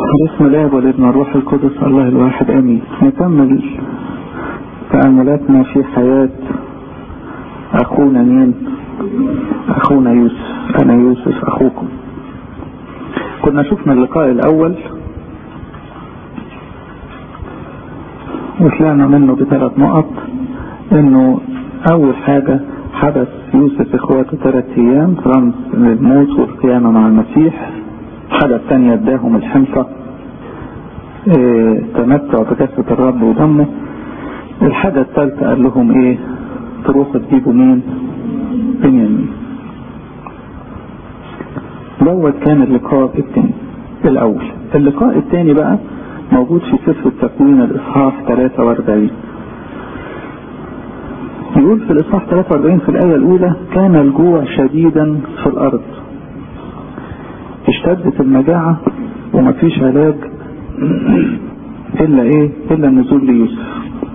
بسم الله والابن الروح القدس الله الواحد امين نكمل تأملاتنا في حياة اخونا مين اخونا يوسف انا يوسف اخوكم كنا شفنا اللقاء الاول وطلعنا منه بثلاث نقط انه اول حاجة حدث يوسف اخواته ثلاث ايام رمز للموت والقيامة مع المسيح الحاجة الثانية اداهم الحنطة اه تمتع بجسد الرب ودمه الحاجة الثالثة قال لهم ايه تروحوا تجيبوا مين بنيامين دوت كان اللقاء الثاني الاول اللقاء الثاني بقى موجود في سفر التكوين الاصحاح 43 يقول في الاصحاح 43 في الايه الاولى كان الجوع شديدا في الارض اشتدت المجاعة ومفيش علاج الا ايه الا النزول ليوسف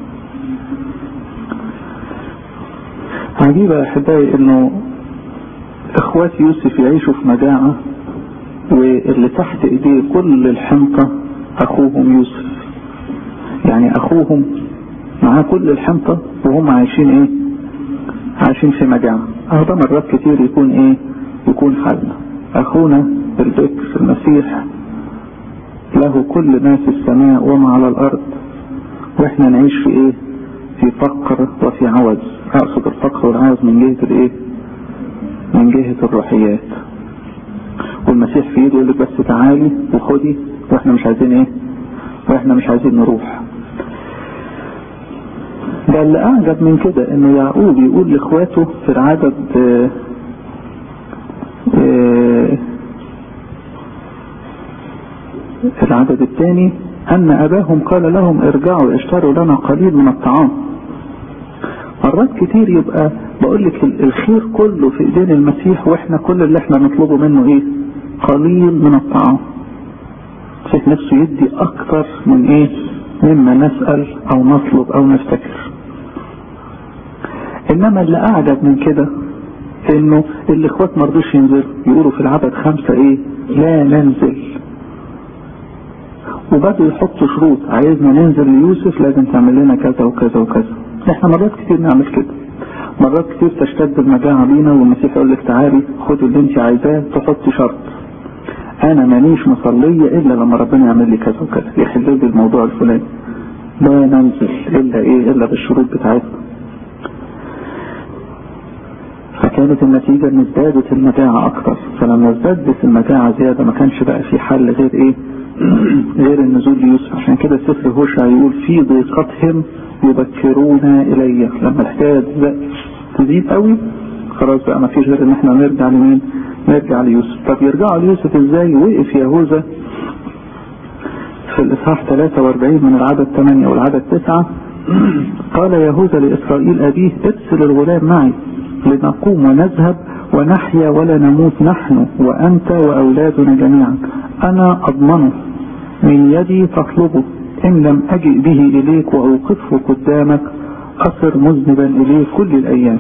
عجيبة يا احبائي انه اخوات يوسف يعيشوا في مجاعة واللي تحت ايديه كل الحنطة اخوهم يوسف يعني اخوهم معاه كل الحنطة وهم عايشين ايه عايشين في مجاعة اه ده مرات كتير يكون ايه يكون حالنا اخونا البكر المسيح له كل ما في السماء وما على الارض واحنا نعيش في ايه في فقر وفي عوز اقصد الفقر والعوز من جهة الايه من جهة الروحيات والمسيح في ايده يقول لك بس تعالي وخدي واحنا مش عايزين ايه واحنا مش عايزين نروح ده اللي اعجب من كده انه يعقوب يقول لاخواته في العدد اه اه في العدد الثاني أن أباهم قال لهم ارجعوا اشتروا لنا قليل من الطعام مرات كتير يبقى بقول لك الخير كله في ايدين المسيح واحنا كل اللي احنا نطلبه منه ايه قليل من الطعام المسيح نفسه يدي اكتر من ايه مما نسأل او نطلب او نفتكر انما اللي اعجب من كده انه الاخوات مرضوش ينزلوا يقولوا في العدد خمسة ايه لا ننزل وبدأوا يحطوا شروط عايزنا ننزل ليوسف لازم تعمل لنا كذا وكذا وكذا احنا مرات كتير نعمل كده مرات كتير تشتد المجاعة بينا والمسيح يقول لك تعالي خدي اللي انت عايزاه تحطي شرط انا مانيش مصلية الا لما ربنا يعمل لي كذا وكذا يحل لي الموضوع الفلاني لا ننزل الا ايه الا بالشروط بتاعتنا فكانت النتيجة ان ازدادت المجاعة اكتر فلما ازدادت المجاعة زيادة ما كانش بقى في حل غير ايه غير النزول ليوسف عشان كده سفر هوشع يقول في ضيقتهم يبكرون الي لما الحكايه تزيد قوي خلاص بقى ما فيش غير ان احنا نرجع لمين نرجع ليوسف طب يرجعوا ليوسف ازاي وقف يهوذا في الاصحاح 43 من العدد 8 والعدد 9 قال يهوذا لاسرائيل ابيه ارسل الغلام معي لنقوم ونذهب ونحيا ولا نموت نحن وأنت وأولادنا جميعا أنا أضمنه من يدي تطلبه إن لم أجئ به إليك وأوقفه قدامك أصر مذنبا إليه كل الأيام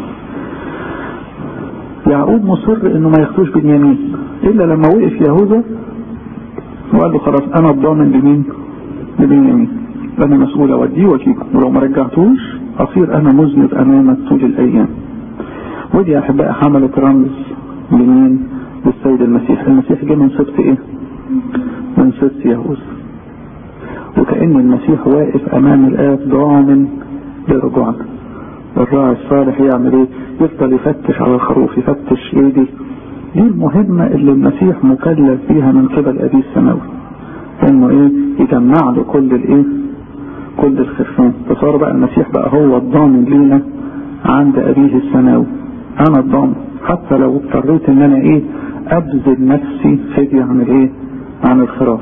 يعقوب مصر إنه ما ياخدوش بنيامين إلا لما وقف يهوذا وقال له خلاص أنا الضامن لمين؟ لبنيامين أنا مسؤول أوديه وأجيبه ولو ما رجعتوش أصير أنا مذنب أمامك طول الأيام ودي يا احبائي حملت رمز لمين للسيد المسيح المسيح جه من سبط ايه من سبط يهوذا وكأن المسيح واقف امام الاب ضامن لرجوعنا الراعي الصالح يعمل ايه يفضل يفتش على الخروف يفتش ايه دي دي المهمة اللي المسيح مكلف بيها من قبل ابيه السماوي انه ايه يجمع له كل الايه كل الخرفان فصار بقى المسيح بقى هو الضامن لينا عند ابيه السماوي انا الضامن حتى لو اضطريت ان انا ايه ابذل نفسي فدية عن الايه عن الخراف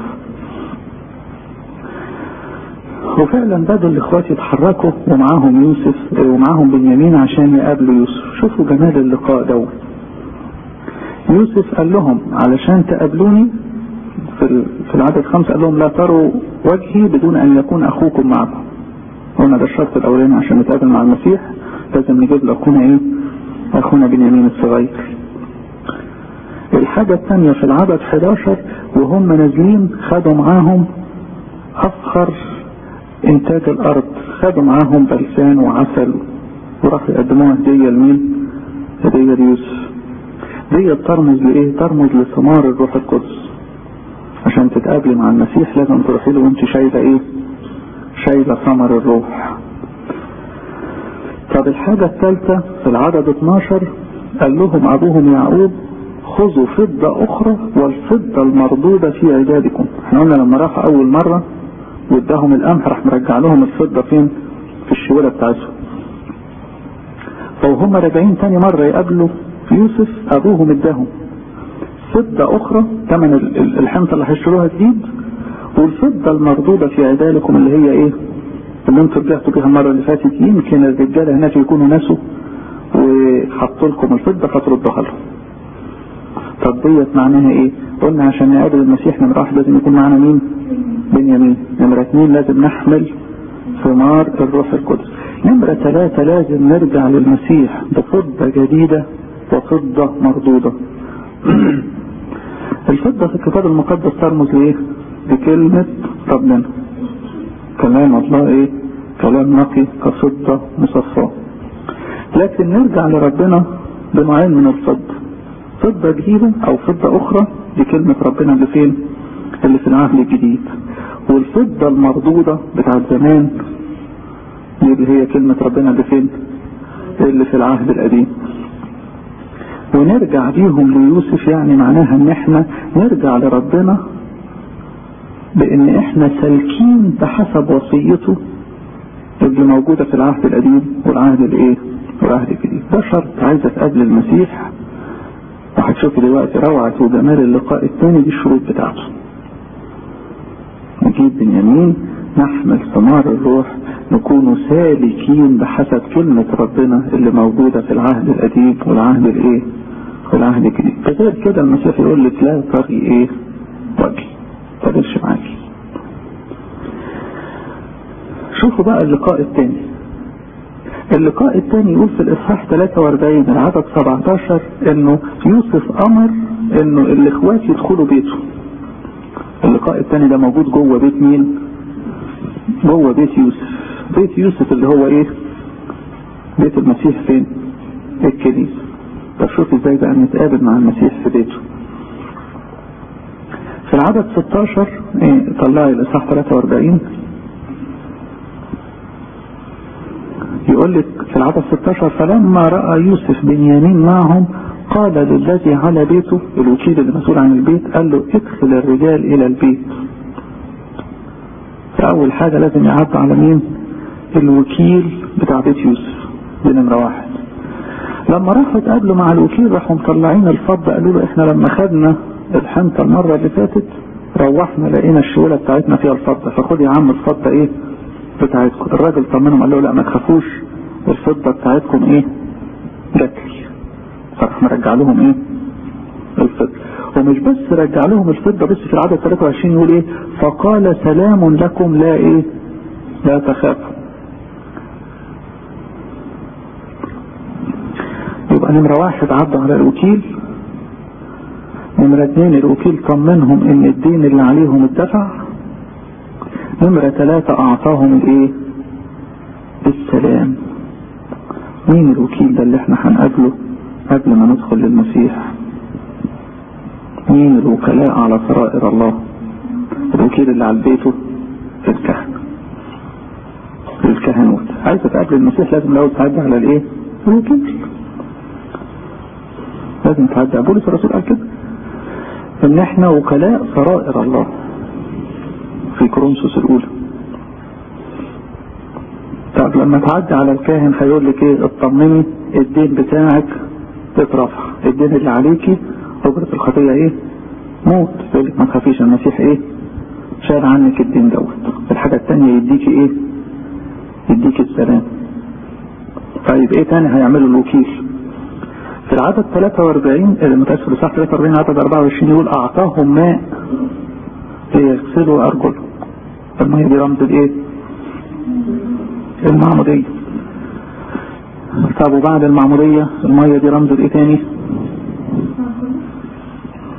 وفعلا بدوا الاخوات يتحركوا ومعاهم يوسف ومعاهم بنيامين عشان يقابلوا يوسف شوفوا جمال اللقاء دوت يوسف قال لهم علشان تقابلوني في في العدد خمسة قال لهم لا تروا وجهي بدون ان يكون اخوكم معكم قلنا ده الشرط الاولاني عشان نتقابل مع المسيح لازم نجيب لاخونا ايه اخونا بنيامين الصغير الحاجة الثانية في العدد 11 وهم نازلين خدوا معاهم أفخر إنتاج الأرض خدوا معاهم بلسان وعسل وراحوا يقدموها هدية لمين؟ هدية ليوسف دي ترمز لإيه؟ ترمز لثمار الروح القدس عشان تتقابلي مع المسيح لازم تروحي له وانت شايلة إيه؟ شايلة ثمر الروح طب الحاجة الثالثة في العدد 12 قال لهم أبوهم يعقوب خذوا فضة أخرى والفضة المردودة في عدادكم احنا قلنا لما راح أول مرة واداهم القمح راح مرجع لهم الفضة فين في الشوالة بتاعتهم فوهم راجعين تاني مرة يقابلوا يوسف أبوهم اداهم فضة أخرى ثمن الحنطة اللي هيشتروها جديد والفضة المردودة في عدالكم اللي هي إيه اللي انتوا رجعتوا بيها المرة اللي فاتت يمكن الرجالة هناك يكونوا ناسوا وحطوا لكم الفضة فتردوها لهم طب ديت معناها ايه قلنا عشان نقابل المسيح نمرة واحد لازم يكون معانا مين بنيامين نمرة اثنين لازم نحمل ثمار الروح القدس نمرة ثلاثة لازم نرجع للمسيح بفضة جديدة وفضة مردودة الفضة في الكتاب المقدس ترمز لايه بكلمة ربنا كلام الله ايه كلام نقي كفضة مصفاة لكن نرجع لربنا بنوعين من الفضة فضة جديدة او فضة اخرى دي كلمة ربنا اللي فين اللي في العهد الجديد والفضة المردودة بتاعت زمان دي اللي هي كلمة ربنا اللي فين اللي في العهد القديم ونرجع بيهم ليوسف يعني معناها ان احنا نرجع لربنا بان احنا سالكين بحسب وصيته اللي موجودة في العهد القديم والعهد الايه والعهد الجديد ده شرط عايزة تقابل المسيح وهتشوف دلوقتي روعة وجمال اللقاء الثاني دي الشروط بتاعته نجيب بنيامين نحمل ثمار الروح نكون سالكين بحسب كلمة ربنا اللي موجودة في العهد القديم والعهد الايه والعهد الجديد فغير كده المسيح يقول لك لا طري ايه وجهي تقدرش معاكي شوفوا بقى اللقاء الثاني اللقاء الثاني يقول في الاصحاح 43 العدد 17 انه يوسف امر انه الاخوات يدخلوا بيته اللقاء الثاني ده موجود جوه بيت مين جوه بيت يوسف بيت يوسف اللي هو ايه بيت المسيح فين الكنيسة طب شوف ازاي بقى نتقابل مع المسيح في بيته في العدد 16 ايه طلعي الاصحاح 43 يقول لك في العدد 16 فلما رأى يوسف بنيامين معهم قال للذي على بيته الوكيل اللي مسؤول عن البيت قال له ادخل الرجال الى البيت فأول حاجة لازم يعد على مين الوكيل بتاع بيت يوسف دي نمرة واحد لما راحوا اتقابلوا مع الوكيل راحوا مطلعين الفضة قالوا له احنا لما خدنا الحنطة المرة اللي فاتت روحنا لقينا الشولة بتاعتنا فيها الفضة فخد يا عم الفضة ايه بتاعتكم الراجل طمنهم قال له لا ما تخافوش الفضة بتاعتكم ايه جات لي فراح مرجع لهم ايه الفضة ومش بس رجع لهم الفضة بس في العدد 23 يقول ايه فقال سلام لكم لا ايه لا تخافوا يبقى نمرة واحد عدى على الوكيل نمرة اتنين الوكيل طمنهم ان الدين اللي عليهم اتدفع نمرة ثلاثة اعطاهم الايه السلام مين الوكيل ده اللي احنا هنقابله قبل ما ندخل للمسيح مين الوكلاء على سرائر الله الوكيل اللي على بيته الكهنة الكهنوت عايزة تقابل المسيح لازم لو تعدي على الايه الوكيل لازم تعدي بولس الرسول قال كده ان احنا وكلاء سرائر الله في كورنثوس الاولى طب لما تعدي على الكاهن هيقول لك ايه اطمني الدين بتاعك اترفع الدين اللي عليكي أجرة الخطية ايه موت يقول لك ما تخافيش المسيح ايه شال عنك الدين دوت الحاجة التانية يديكي ايه يديكي السلام طيب ايه تاني هيعمله الوكيل في العدد 43 المتأسف لصح 43 عدد 24 يقول اعطاهم ماء ليغسلوا ارجلهم المية دي رمز الايه المعمودية طب وبعد المعمودية المية دي رمز الايه تاني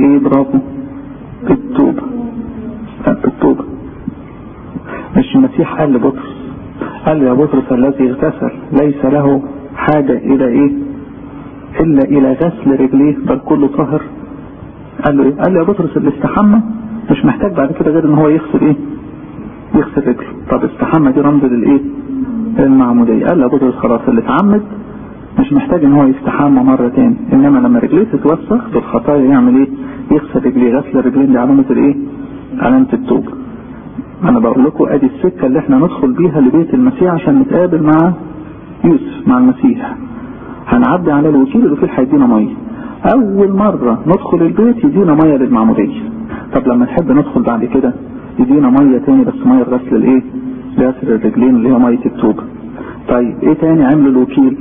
بالايه برافو بالتوبة بالتوبة مش المسيح قال لبطرس قال يا بطرس الذي اغتسل ليس له حاجة الى ايه الا الى غسل رجليه بل كله طاهر قال له ايه قال له يا بطرس اللي استحمى مش محتاج بعد كده غير ان هو يغسل ايه يغسل رجله طب استحمى دي رمز للايه المعمودية قال له يا بطرس خلاص اللي اتعمد مش محتاج ان هو يستحمى مرة تاني انما لما رجليه تتوسخ بالخطايا يعمل ايه يغسل رجليه غسل الرجلين دي علامة الايه علامة التوبة انا بقول لكم ادي السكة اللي احنا ندخل بيها لبيت المسيح عشان نتقابل مع يوسف مع المسيح هنعدي على الوكيل الوكيل هيدينا مية اول مرة ندخل البيت يدينا مية للمعمودية طب لما نحب ندخل بعد كده يدينا مية تاني بس مية غسل الايه غسل الرجلين اللي هي مية التوبة طيب ايه تاني عمل الوكيل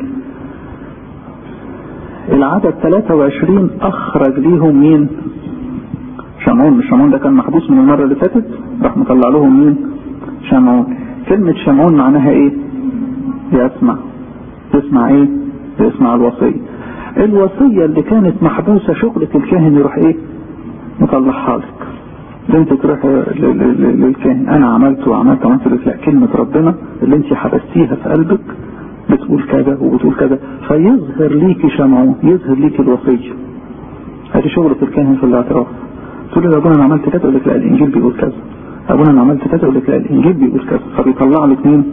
العدد 23 اخرج ليهم مين شمعون مش شمعون ده كان محبوس من المرة اللي فاتت راح مطلع لهم مين شمعون كلمة شمعون معناها ايه يسمع يسمع ايه يسمع الوصية الوصية اللي كانت محبوسة شغلة الكاهن يروح ايه مطلعها لك انت تروح للكاهن انا عملت وعملت وعملت لك لا كلمة ربنا اللي انت حبستيها في قلبك بتقول كذا وبتقول كذا فيظهر ليك شمعون يظهر ليك الوصية هذه شغلة الكاهن في الاعتراف تقول له ابونا انا عملت كذا يقول لك لا الانجيل بيقول كذا ابونا انا عملت كذا يقول لك لا الانجيل بيقول كذا فبيطلع لك مين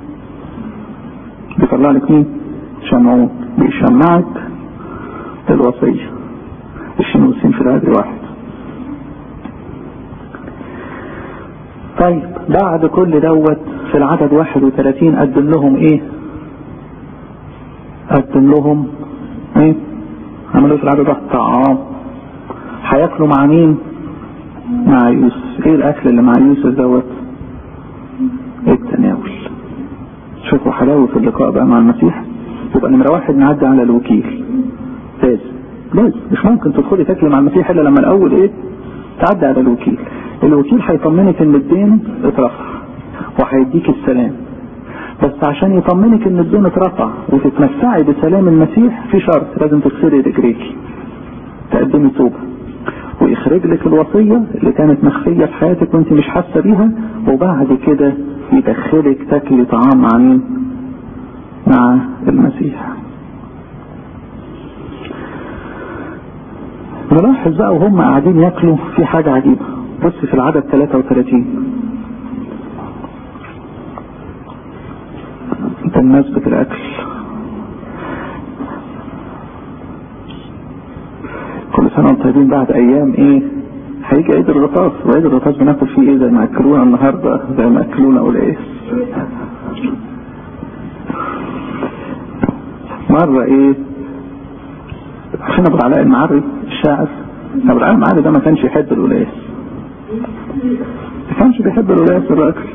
بيطلع لك مين شمعون بيشمعك الوصية الشموسين في العدل واحد طيب بعد كل دوت في العدد 31 قدم لهم ايه قدم لهم ايه عملوا في العدد واحد طعام هياكلوا مع مين مع يوسف ايه الاكل اللي مع يوسف دوت التناول شوفوا حلاوة اللقاء بقى مع المسيح يبقى نمرة واحد نعدي على الوكيل لازم لازم مش ممكن تدخلي تاكلي مع المسيح الا لما الاول ايه تعدي على الوكيل الوكيل هيطمنك ان الدين اترفع وهيديك السلام بس عشان يطمنك ان الدين اترفع وتتمتعي بسلام المسيح في شرط لازم تغسلي رجليكي تقدمي توبه ويخرج لك الوصية اللي كانت مخفية في حياتك وانت مش حاسة بيها وبعد كده يدخلك تاكلي طعام مع مين مع المسيح نلاحظ بقى وهم قاعدين ياكلوا في حاجة عجيبة بص في العدد 33 بمناسبة الأكل كل سنة وانتم طيبين بعد أيام إيه هيجي عيد الغطاس وعيد الغطاس بناكل فيه إيه زي ما أكلونا النهاردة زي ما أكلونا قليل مرة إيه عشان أبو العلاء المعري الشاعر أبو العلاء المعري ده ما كانش يحب القليل ما كانش بيحب القليل في الأكل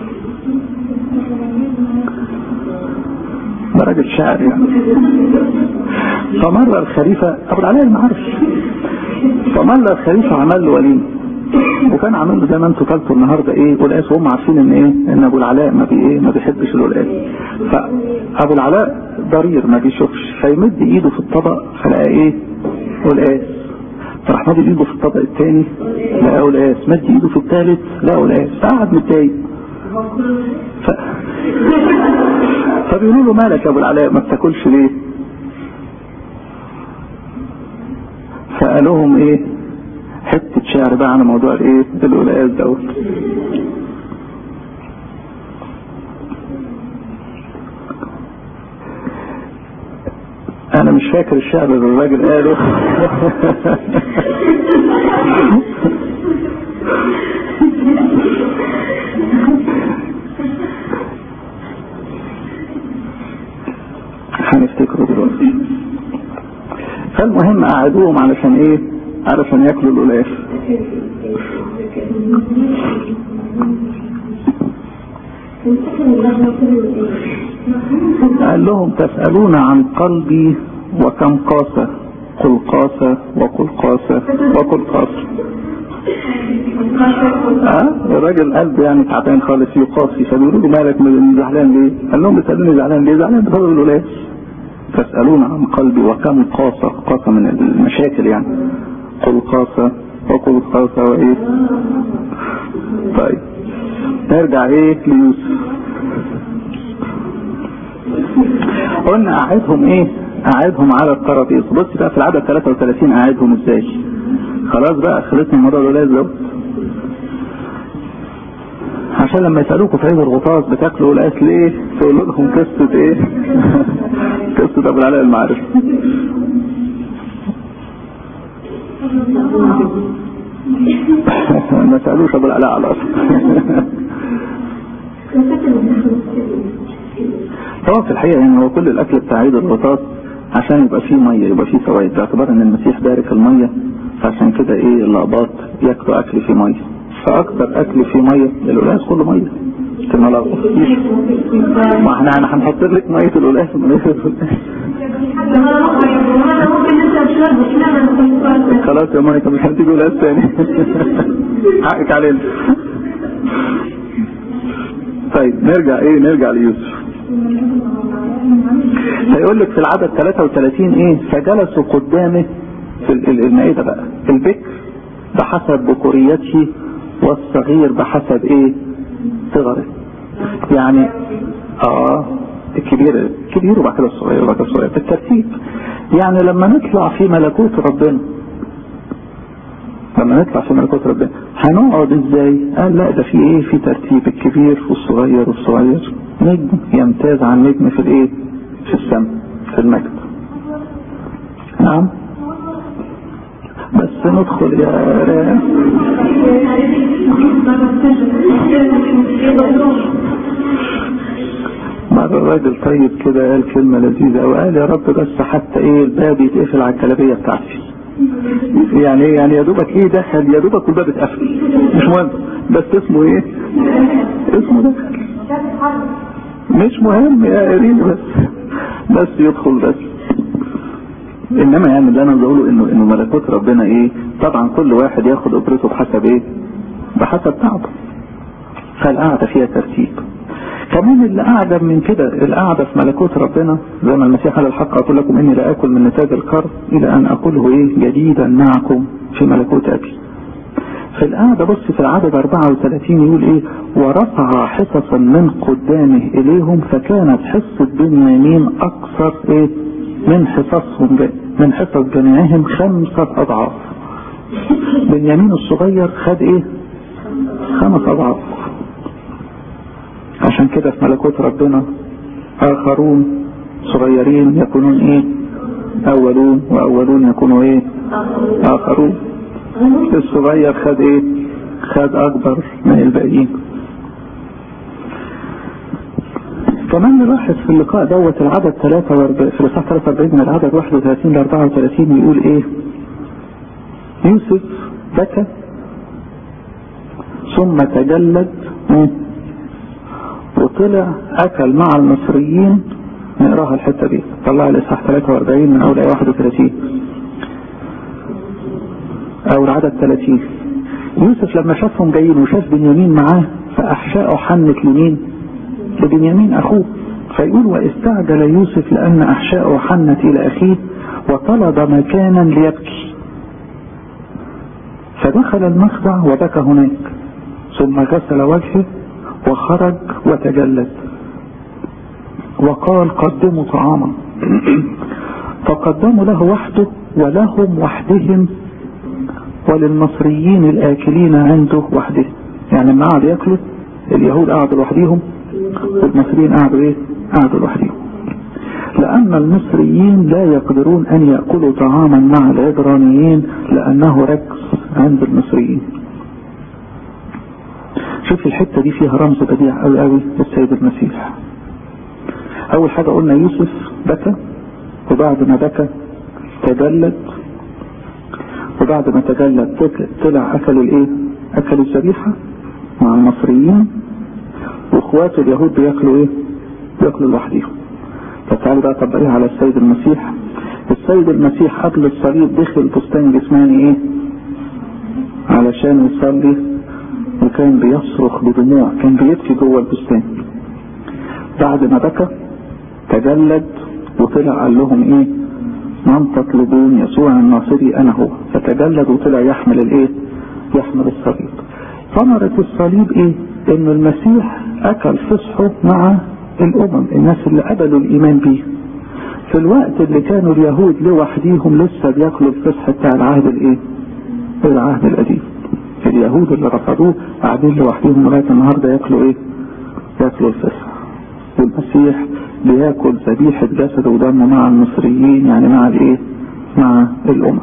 ده راجل شاعر يعني فمرة الخليفة أبو العلاء المعرفي فمرة الخليفة عمل له وليمة وكان عامل له زي ما انتوا كلتوا النهارده ايه قلقاس وهم عارفين ان ايه ان ابو العلاء ما بي ايه ما بيحبش القلقاس فابو العلاء ضرير ما بيشوفش فيمد ايده في الطبق فلقى ايه قلقاس فراح مد ايده في الطبق الثاني لقى قلقاس مد ايده في الثالث لقى قلقاس فقعد متضايق ف... فبيقولوا له مالك يا ابو العلاء ما بتاكلش ليه فقالوهم ايه حتة شعر بقى على موضوع الايه القلقاس دوت انا مش فاكر الشعر اللي الراجل قاله هنفتكره دلوقتي فالمهم قعدوهم علشان ايه علشان ياكلوا القلاف قال لهم تسألون عن قلبي وكم قاسة قل قاسة وقل قاسة وقل قاسة اه الراجل قلبه يعني تعبان خالص يقاسي فبيقولوا له مالك زعلان ليه؟ قال لهم بيسالوني زعلان ليه؟ زعلان بسبب الولايات تسألون عن قلبي وكم قاسة قاسة من المشاكل يعني قلقاسة وقلقاسة وايه طيب نرجع ايه ليوسف قلنا قعدهم ايه قعدهم على الترابيز بص بقى في العدد 33 قعدهم ازاي خلاص بقى خلصنا الموضوع ده لازم عشان لما يسألوكوا في عيد الغطاس بتاكلوا القاس ليه تقولوا لهم قصة ايه قصة ابو العلاء المعرفة ما سألوش ابو العلاء على الاصل طبعا في الحقيقة يعني هو كل الاكل بتاع عيد الغطاس عشان يبقى فيه مية يبقى فيه فوائد باعتبار ان المسيح بارك المية فعشان كده ايه اللقباط ياكلوا اكل فيه مية فاكتر اكل فيه مية القلاس كله مية كما لا ما احنا احنا هنحط لك مية القلاس ومية خلاص يا مايكا مش هتيجي قلاس تاني حقك علينا طيب نرجع ايه نرجع ليوسف هيقول لك في العدد 33 ايه فجلسوا قدامه في المائدة بقى البكر بحسب بكوريته والصغير بحسب ايه صغره يعني اه الكبير الكبير وبعد كده الصغير وبعد كده الصغير بالترتيب يعني لما نطلع في ملكوت ربنا لما نطلع في ملكوت ربنا هنقعد ازاي قال لا ده في ايه في ترتيب الكبير والصغير والصغير نجم يمتاز عن نجم في الايه في السماء في المجد نعم بس ندخل يا رام مرة راجل طيب كده قال كلمة لذيذة وقال يا رب بس حتى ايه الباب يتقفل على الكلابية بتاعتي يعني ايه يعني يا دوبك ايه دخل يا دوبك والباب اتقفل مش مهم بس اسمه ايه اسمه دخل مش مهم يا قريب بس بس يدخل بس انما يعني اللي انا بقوله انه انه ملكوت ربنا ايه طبعا كل واحد ياخد اجرته بحسب ايه بحسب تعبه فالقعدة فيها ترتيب كمان اللي اعجب من كده القعدة في ملكوت ربنا زي ما المسيح قال الحق اقول لكم اني لا اكل من نتاج القرض الى ان اكله ايه جديدا معكم في ملكوت ابي في القعدة بص في العدد 34 يقول ايه ورفع حصصا من قدامه اليهم فكانت حصة بنيامين اكثر ايه من حصصهم جاي. من حصص جميعهم خمسة اضعاف بنيامين الصغير خد ايه خمس اضعاف عشان كده في ملكوت ربنا اخرون صغيرين يكونون ايه اولون واولون يكونوا ايه اخرون الصغير خد ايه خد اكبر من الباقيين كمان نلاحظ في اللقاء دوت العدد 43 في الاصحاح 43 من العدد 31 ل 34 يقول ايه يوسف بكى ثم تجلد وطلع اكل مع المصريين نقراها الحته دي طلع الاصحاح 43 من اول ايه 31 او العدد 30 يوسف لما شافهم جايين وشاف بنيامين معاه فاحشائه حنت لمين لبنيامين اخوه فيقول واستعجل يوسف لان احشائه حنت الى اخيه وطلب مكانا ليبكي فدخل المخدع وبكى هناك ثم غسل وجهه وخرج وتجلد وقال قدموا طعاما فقدموا له وحده ولهم وحدهم وللمصريين الآكلين عنده وحده يعني لما قعدوا ياكلوا اليهود قعدوا لوحديهم والمصريين قعدوا ايه قعدوا لوحديهم لأن المصريين لا يقدرون أن يأكلوا طعاما مع العبرانيين لأنه ركس عند المصريين شوف الحتة دي فيها رمز بديع قوي قوي للسيد المسيح أول حاجة قلنا يوسف بكى وبعد ما بكى تجلد وبعد ما تجلد طلع أكلوا الإيه؟ أكلوا الذبيحة مع المصريين وإخواته اليهود بياكلوا إيه؟ بياكلوا لوحديهم فتعالوا بقى طبقيها على السيد المسيح السيد المسيح قبل الصليب دخل بستان جسماني إيه؟ علشان يصلي وكان بيصرخ بدموع كان بيبكي جوه البستان بعد ما بكى تجلد وطلع قال لهم ايه من تطلبون يسوع الناصري انا هو فتجلد وطلع يحمل الايه يحمل الصليب ثمرة الصليب ايه ان المسيح اكل فصحه مع الامم الناس اللي قبلوا الايمان بيه في الوقت اللي كانوا اليهود لوحديهم لسه بياكلوا الفصح بتاع العهد الايه العهد القديم اليهود اللي رفضوه قاعدين لوحديهم لغايه النهارده ياكلوا ايه ياكلوا الفصح والمسيح بياكل ذبيحة جسده ودمه مع المصريين يعني مع الايه مع الامم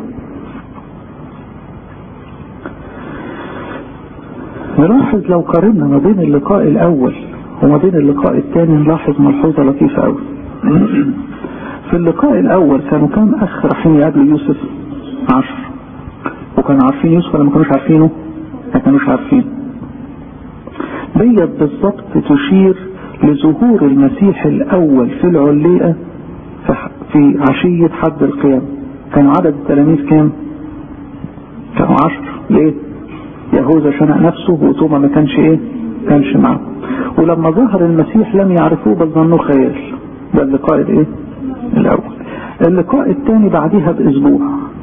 نلاحظ لو قارنا ما بين اللقاء الاول وما بين اللقاء الثاني نلاحظ ملحوظة لطيفة قوي في اللقاء الاول كانوا كام اخ رايحين يقابلوا يوسف عشر وكانوا عارفين يوسف ولا ما كانوش عارفينه ما كانوش عارفين ديت بالظبط تشير لظهور المسيح الاول في العليقة في عشية حد القيامة كانوا عدد التلاميذ كام كانوا عشر ليه يهوذا شنق نفسه وتوما ما كانش ايه كانش معه ولما ظهر المسيح لم يعرفوه بل ظنوه خيال ده اللقاء الايه الاول اللقاء الثاني بعديها باسبوع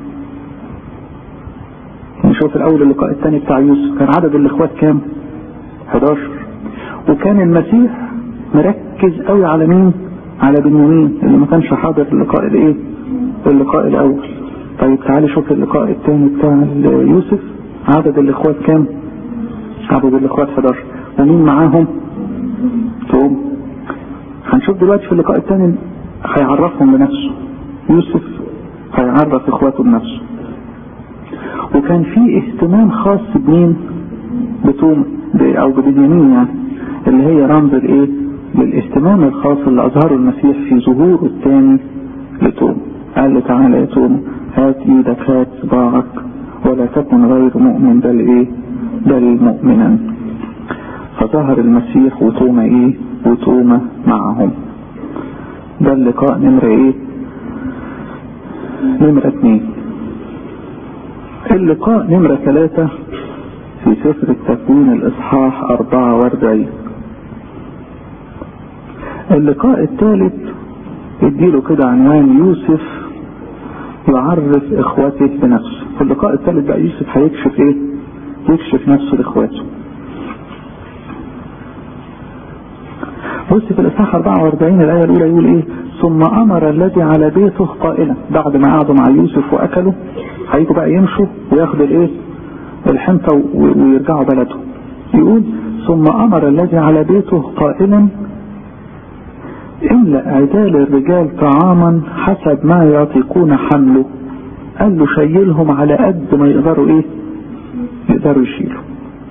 نشوف الاول اللقاء الثاني بتاع يوسف كان عدد الاخوات كام 11 وكان المسيح مركز قوي على مين على بنيامين اللي ما كانش حاضر اللقاء الايه اللقاء الاول طيب تعالي شوف اللقاء الثاني بتاع يوسف عدد الاخوات كام عدد الاخوات 11 ومين معاهم توم هنشوف دلوقتي في اللقاء الثاني هيعرفهم بنفسه يوسف هيعرف اخواته بنفسه وكان في اهتمام خاص بمين بتوم او ببنيامين يعني اللي هي رمز الايه للاهتمام الخاص اللي اظهره المسيح في ظهوره الثاني لتوم قال له تعالى يا توم هات ايدك هات صباعك ولا تكن غير مؤمن بل ايه بل مؤمنا فظهر المسيح وتوما ايه وتوما معهم ده اللقاء نمرة ايه نمرة اتنين اللقاء نمرة ثلاثة في سفر التكوين الاصحاح اربعة واربعين اللقاء الثالث اديله كده عنوان يوسف يعرف اخواته بنفسه في اللقاء الثالث بقى يوسف هيكشف ايه يكشف نفسه لاخواته بص في الاصحاح 44 الايه الاولى يقول ايه ثم امر الذي على بيته قائلا بعد ما قعدوا مع يوسف واكلوا هيجوا بقى يمشوا وياخدوا الايه الحنطه ويرجعوا بلدهم يقول ثم امر الذي على بيته قائلا املأ عدال الرجال طعاما حسب ما يطيقون حمله قال له شيلهم على قد ما يقدروا ايه يقدروا يشيلوا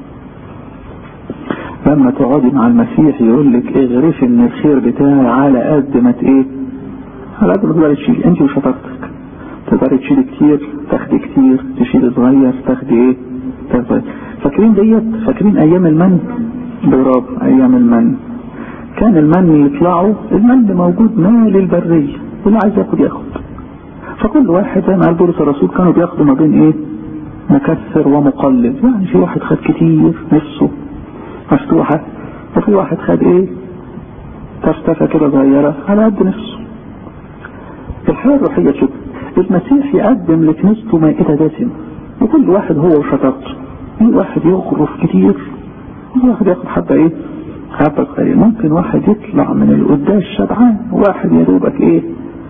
لما تقعدي مع المسيح يقول لك ايه غريش ان الخير بتاعي على قد ما ايه على قد ما تقدري تشيلي انت وشطارتك تقدري تشيلي كتير تاخدي كتير تشيلي صغير تاخدي ايه تاخدي فاكرين ديت فاكرين ايام المن برافو ايام المن كان المن يطلعوا المن موجود مال البرية اللي عايز ياخد ياخد فكل واحد زي ما قال بولس الرسول كانوا بياخدوا ما بين ايه مكسر ومقلب يعني في واحد خد كتير نفسه مفتوحة وفي واحد خد ايه تفتفة كده صغيرة على قد نفسه الحياة الروحية كده المسيح يقدم لكنيسته مائدة دسمة وكل واحد هو وشطارته في واحد يغرف كتير وفي واحد ياخد حبة ايه حبة صغيرة ممكن واحد يطلع من القداس شبعان واحد يا دوبك ايه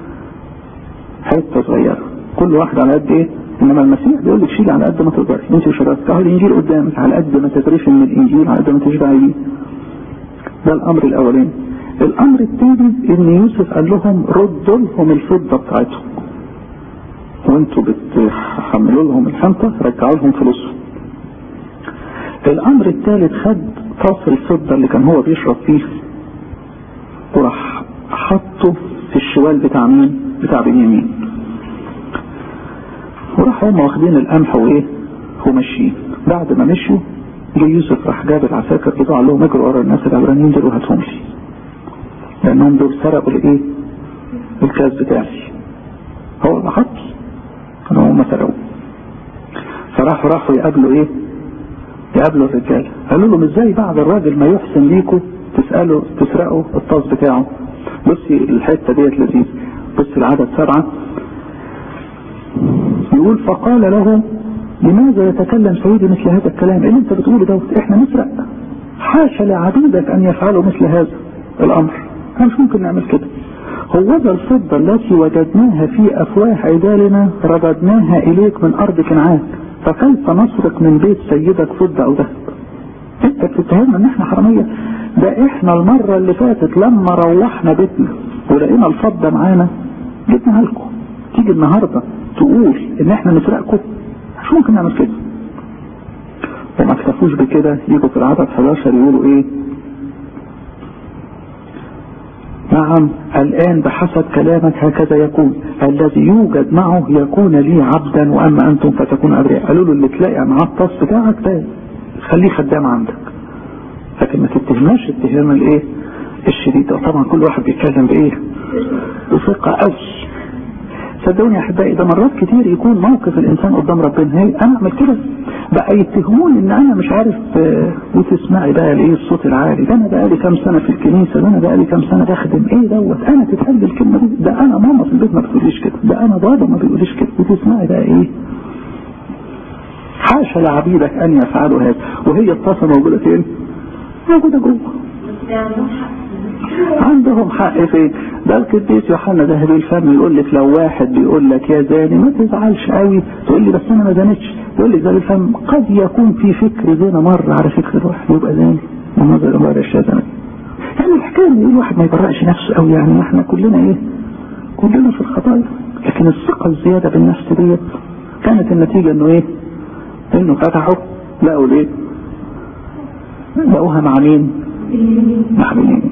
حتة صغيرة كل واحد على قد ايه انما المسيح بيقول لك شيل على قد ما تقدري انت وشبابك اهو الانجيل قدامك على قد ما تدرسي من الانجيل على قد ما تشبعي بيه ده الامر الاولاني الامر الثاني ان يوسف قال لهم ردوا لهم الفضه بتاعتهم وانتوا بتحملوا لهم الحنطه رجعوا لهم فلوسهم الامر الثالث خد طاس الفضه اللي كان هو بيشرب فيه وراح حطه في الشوال بتاع مين بتاع بنيامين وراح هم واخدين القمح وايه وماشيين بعد ما مشوا جه يوسف راح جاب العساكر بتوع قال لهم اجروا ورا الناس العبرانيين دول وهاتهم لي لانهم دول سرقوا الايه الكاس بتاعي هو اللي حط كانوا هم سرقوه فراحوا راحوا يقابلوا ايه يقابلوا الرجال قالوا لهم ازاي بعد الراجل ما يحسن ليكم تسالوا تسرقوا الطاس بتاعه بصي الحته ديت لذيذ بص العدد سبعه يقول فقال له لماذا يتكلم سيدي مثل هذا الكلام اللي انت بتقوله دوت احنا نسرق حاشا لعبيدك ان يفعلوا مثل هذا الامر احنا مش ممكن نعمل كده هو ذا الفضة التي وجدناها في افواه عدالنا رددناها اليك من ارض كنعان فكيف نسرق من بيت سيدك فضة او ذهب انت بتتهمنا ان احنا حرامية ده احنا المرة اللي فاتت لما روحنا بيتنا ولقينا الفضة معانا جبناها لكم تيجي النهاردة تقول ان احنا نسرقكم مش ممكن نعمل كده وما اكتفوش بكده يجوا في العدد 11 يقولوا ايه نعم الآن بحسب كلامك هكذا يكون الذي يوجد معه يكون لي عبدا وأما أنتم فتكون أبرياء قالوا له اللي تلاقي معاه الطاس بتاعك ده خليه خدام عندك لكن ما تتهمناش اتهام الايه الشديد وطبعا كل واحد بيتكلم بايه بثقة قوي صدقوني يا احبائي ده مرات كتير يكون موقف الانسان قدام ربنا هي انا اعمل كده بقى يتهموني ان انا مش عارف اه وتسمعي بقى الايه الصوت العالي ده انا بقى لي كام سنه في الكنيسه ده انا بقى لي كام سنه بخدم ايه دوت انا تتهد الكلمه دي ده انا ماما في البيت ما بتقوليش كده ده انا بابا ما بيقوليش كده وتسمعي بقى ايه حاشا لعبيدك ان يفعلوا هذا وهي الطاسه موجوده فين؟ موجوده جوه عندهم حق فين ده القديس يوحنا ذهبي الفم يقول لك لو واحد بيقول لك يا زاني ما تزعلش قوي تقول لي بس انا ما زانتش يقول لك ذهبي الفم قد يكون في فكر زنا مر على فكر الواحد يبقى زاني ونظر الامر الشاذة يعني الحكايه ان الواحد ما يبرأش نفسه قوي يعني احنا كلنا ايه كلنا في الخطايا لكن الثقه الزياده بالنفس ديت كانت النتيجه انه ايه انه فتحوا لقوا الايه لقوها مع مين مع مين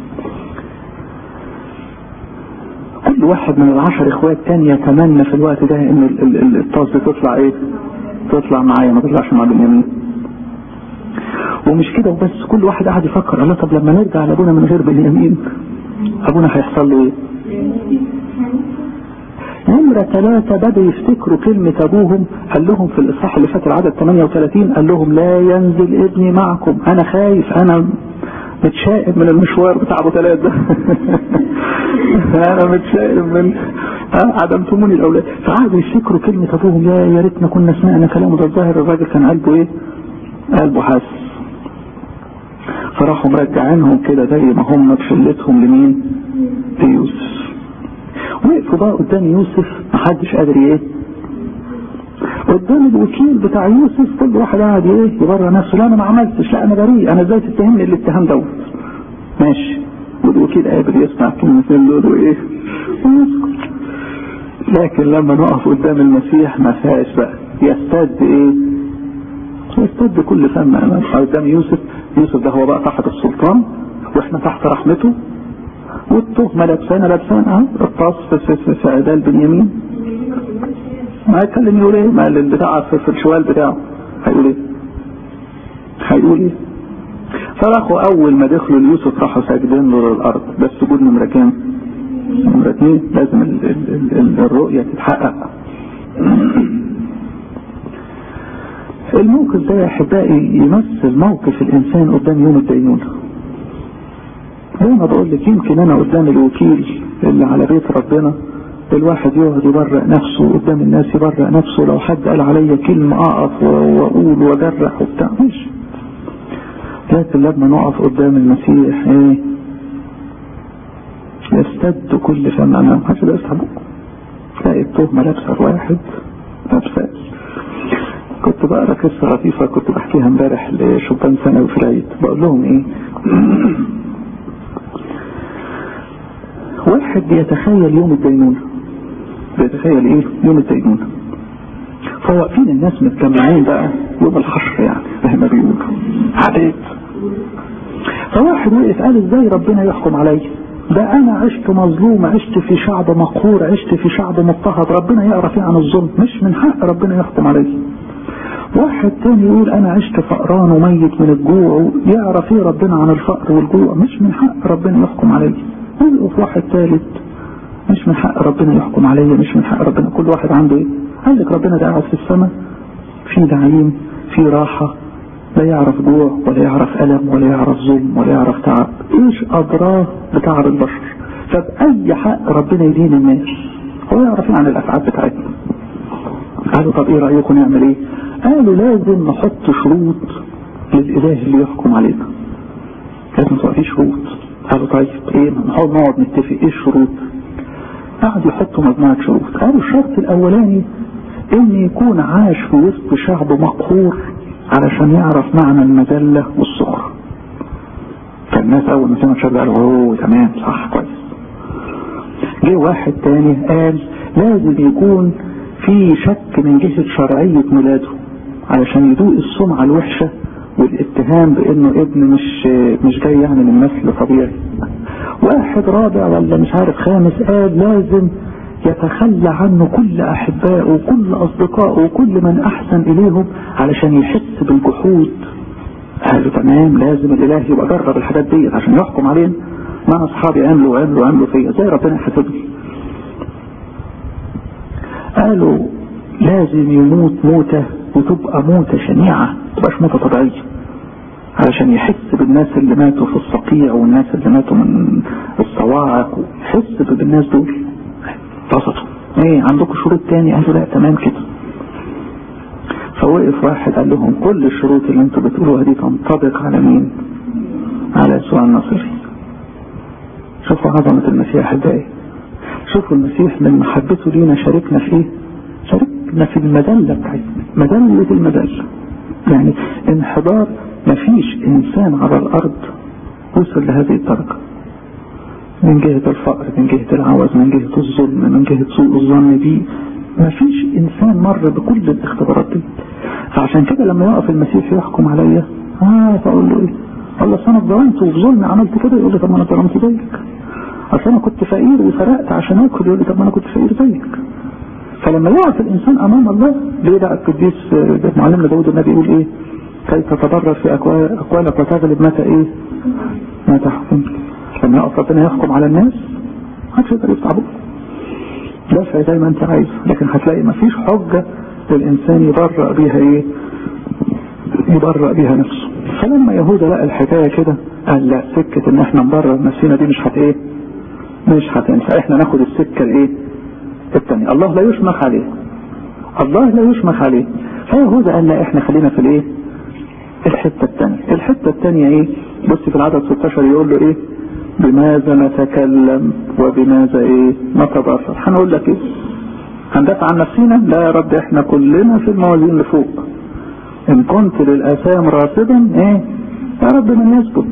كل واحد من العشر اخوات كان يتمنى في الوقت ده ان الطاس دي تطلع ايه تطلع معايا ما تطلعش مع بنيامين ومش كده وبس كل واحد قاعد يفكر الله طب لما نرجع لابونا من غير بنيامين ابونا هيحصل له ايه نمرة ثلاثة بدأوا يفتكروا كلمة أبوهم قال لهم في الإصحاح اللي فات العدد 38 قال لهم لا ينزل ابني معكم أنا خايف أنا متشائم من المشوار بتاع أبو ثلاث ده أنا متشائم من عدمتموني الأولاد فقعدوا يفتكروا كلمة أبوهم يا يا ريتنا كنا سمعنا كلامه ده الظاهر الراجل كان قلبه إيه؟ قلبه حاسس فراحوا مرجعينهم كده زي ما هم بشلتهم لمين؟ ليوسف وقفوا بقى قدام يوسف محدش قادر ايه قدام الوكيل بتاع يوسف كل واحد قاعد ايه يبرر نفسه لا انا ما عملتش لا انا بريء انا ازاي تتهمني الاتهام دوت ماشي والوكيل قابل يسمع الكلمتين دول وايه ويسكت لكن لما نقف قدام المسيح ما فيهاش بقى يستد ايه يستد كل فم قدام يوسف يوسف ده هو بقى تحت السلطان واحنا تحت رحمته والتهمة لابسانة لابسان اهو الطاس في, في, في عدال بنيامين ما يتكلم يقول ايه ما البتاع في, في الشوال بتاعه هيقول ايه هيقول ايه فراحوا اول ما دخلوا ليوسف راحوا ساجدين له للارض بس سجود نمرة كام نمرة اتنين لازم ال ال ال الرؤية تتحقق الموقف ده يا احبائي يمثل موقف الانسان قدام يوم الدينونه زي ما بقول لك يمكن انا قدام الوكيل اللي على بيت ربنا الواحد يقعد يبرأ نفسه قدام الناس يبرأ نفسه لو حد قال عليا كلمة اقف واقول واجرح وبتاع مش لكن لما نقف قدام المسيح ايه يستد كل فم امام حاجة ده يسحبه تلاقي التهمة لابسة الواحد لابسة كنت بقرا قصة لطيفة كنت بحكيها امبارح لشبان ثانوي في العيد بقول لهم ايه واحد بيتخيل يوم الدينونة بيتخيل ايه يوم الدينونة فواقفين الناس متجمعين بقى يوم الحشر يعني زي ما بيقولوا عدد فواحد وقف قال ازاي ربنا يحكم عليا ده انا عشت مظلوم عشت في شعب مقهور عشت في شعب مضطهد ربنا يعرف ايه عن الظلم مش من حق ربنا يحكم عليا واحد تاني يقول انا عشت فقران وميت من الجوع يعرف ايه ربنا عن الفقر والجوع مش من حق ربنا يحكم عليا يقف واحد ثالث مش من حق ربنا يحكم عليا مش من حق ربنا كل واحد عنده ايه قال لك ربنا ده قاعد في السماء في نعيم في راحة لا يعرف جوع ولا يعرف ألم ولا يعرف ظلم ولا يعرف تعب ايش أضراه بتعب البشر فبأي حق ربنا يدين الناس هو يعرف عن الأفعال بتاعتنا قالوا طب ايه رأيكم نعمل ايه قالوا لازم نحط شروط للاله اللي يحكم علينا لازم تبقى في شروط قالوا طيب ايه نقعد نقعد نتفق ايه الشروط قعدوا يحطوا مجموعة شروط قالوا الشرط الاولاني ان يكون عاش في وسط شعب مقهور علشان يعرف معنى المذلة والسخرة فالناس اول ما سمعوا الشرط قالوا اوه تمام صح كويس جه واحد تاني قال لازم يكون في شك من جهة شرعية ميلاده علشان يدوق السمعة الوحشة والاتهام بانه ابن مش مش جاي يعني من نسل طبيعي واحد رابع ولا مش عارف خامس قال لازم يتخلى عنه كل احبائه وكل اصدقائه وكل من احسن اليهم علشان يحس بالجحود قالوا تمام لازم الاله يبقى جرب الحاجات دي عشان يحكم علينا ما اصحابي عملوا عملوا عملوا فيا زي ربنا يحاسبني قالوا لازم يموت موتة وتبقى موتة شنيعة تبقاش موتة طبيعية علشان يحس بالناس اللي ماتوا في الصقيع والناس اللي ماتوا من الصواعق يحس بالناس دول اتبسطوا ايه عندكم شروط تاني قالوا لا تمام كده فوقف واحد قال لهم كل الشروط اللي انتوا بتقولوها دي تنطبق على مين على يسوع الناصري شوفوا عظمة المسيح احبائي شوفوا المسيح من محبته لينا شاركنا في ايه شاركنا في المذلة بتاعتنا مذلة المذلة يعني انحدار مفيش انسان على الارض وصل لهذه الدرجة من جهة الفقر من جهة العوز من جهة الظلم من جهة سوء الظن بيه مفيش انسان مر بكل الاختبارات دي فعشان كده لما يقف المسيح يحكم عليا اه فاقول له ايه الله انا اتظلمت وفي ظلمي عملت كده يقول لي طب ما انا اتظلمت زيك اصل انا كنت فقير وسرقت عشان اكل يقول لي طب ما انا كنت فقير زيك فلما يقف الانسان امام الله ليه بقى القديس معلمنا داود النبي يقول ايه كي تتبرر في اقوالك وتغلب متى ايه ما تحكم لما يقف ربنا يحكم على الناس محدش يقدر يفتح بقه دافع زي ما انت عايز لكن هتلاقي مفيش حجة للانسان يبرأ بيها ايه يبرأ بيها نفسه فلما يهوذا لقى الحكاية كده قال لا سكة ان احنا نبرر نفسنا دي مش هت ايه مش هتنفع احنا ناخد السكة الايه الثانية الله لا يشمخ عليه الله لا يشمخ عليه فيهوذا قال لا احنا خلينا في الايه الحتة الثانية الحتة الثانية ايه بص في العدد 16 يقول له ايه بماذا نتكلم وبماذا ايه نتبرر هنقول لك ايه هندافع عن نفسنا لا يا رب احنا كلنا في الموازين اللي فوق ان كنت للاسام راصدا ايه يا رب من يثبت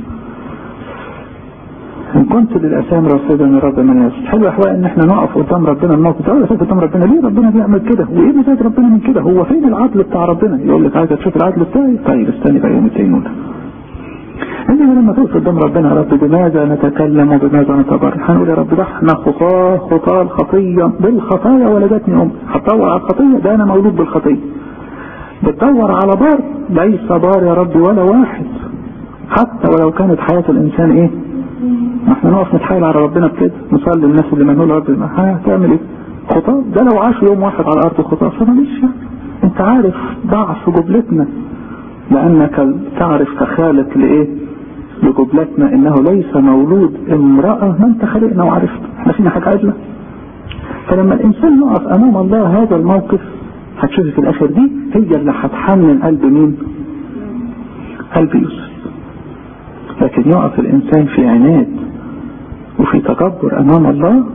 ان كنت للاسام راصدا يا رب من يثبت حلو احوال ان احنا نقف قدام ربنا الموقف ده ولا قدام ربنا ليه ربنا بيعمل كده وايه مزاج ربنا من كده هو فين العدل بتاع ربنا يقول لك عايز تشوف العدل بتاعي طيب استني بقى يوم الدينونه انما لما تقف قدام ربنا يا رب بماذا نتكلم وبماذا نتبرر هنقول يا رب ده احنا خطاه خطاه الخطيه بالخطايا ولدتني ام هتدور على الخطيه ده انا مولود بالخطيه بتدور على بار ليس بار يا رب ولا واحد حتى ولو كانت حياة الانسان ايه ما احنا نقف نتحايل على ربنا بكده نصلي الناس اللي منقول رب هتعمل ايه خطاه ده لو عاش يوم واحد على الارض خطاه فماليش انت عارف ضعف جبلتنا لانك تعرف كخالق لايه لجبلتنا انه ليس مولود امرأة ما انت خلقنا وعرفت احنا فينا حاجة عدلة فلما الانسان يقف امام الله هذا الموقف هتشوف في الاخر دي هي اللي هتحنن قلب مين قلب يوسف لكن يقف الانسان في عناد وفي تكبر امام الله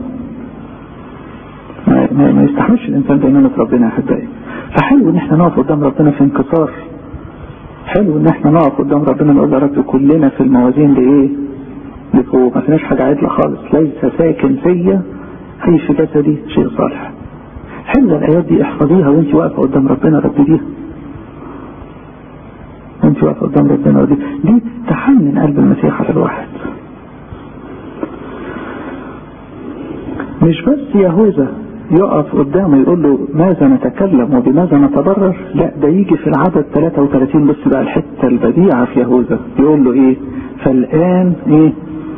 ما, ما, ما يستحملش الانسان بيننا ربنا يا احبائي فحلو ان احنا نقف قدام ربنا في انكسار حلو ان احنا نقف قدام ربنا نقول يا رب كلنا في الموازين لايه لفوق ما فيناش حاجه عدله خالص ليس ساكن فيا اي في جسدي شيء صالح حلوه الايات دي احفظيها وانت واقفه قدام ربنا ردديها وانت واقفه قدام ربنا ردديها دي تحنن قلب المسيح على الواحد مش بس يهوذا يقف قدامه يقول له ماذا نتكلم وبماذا نتبرر لا ده يجي في العدد 33 بص بقى الحته البديعه في يهوذا يقول له ايه فالان ايه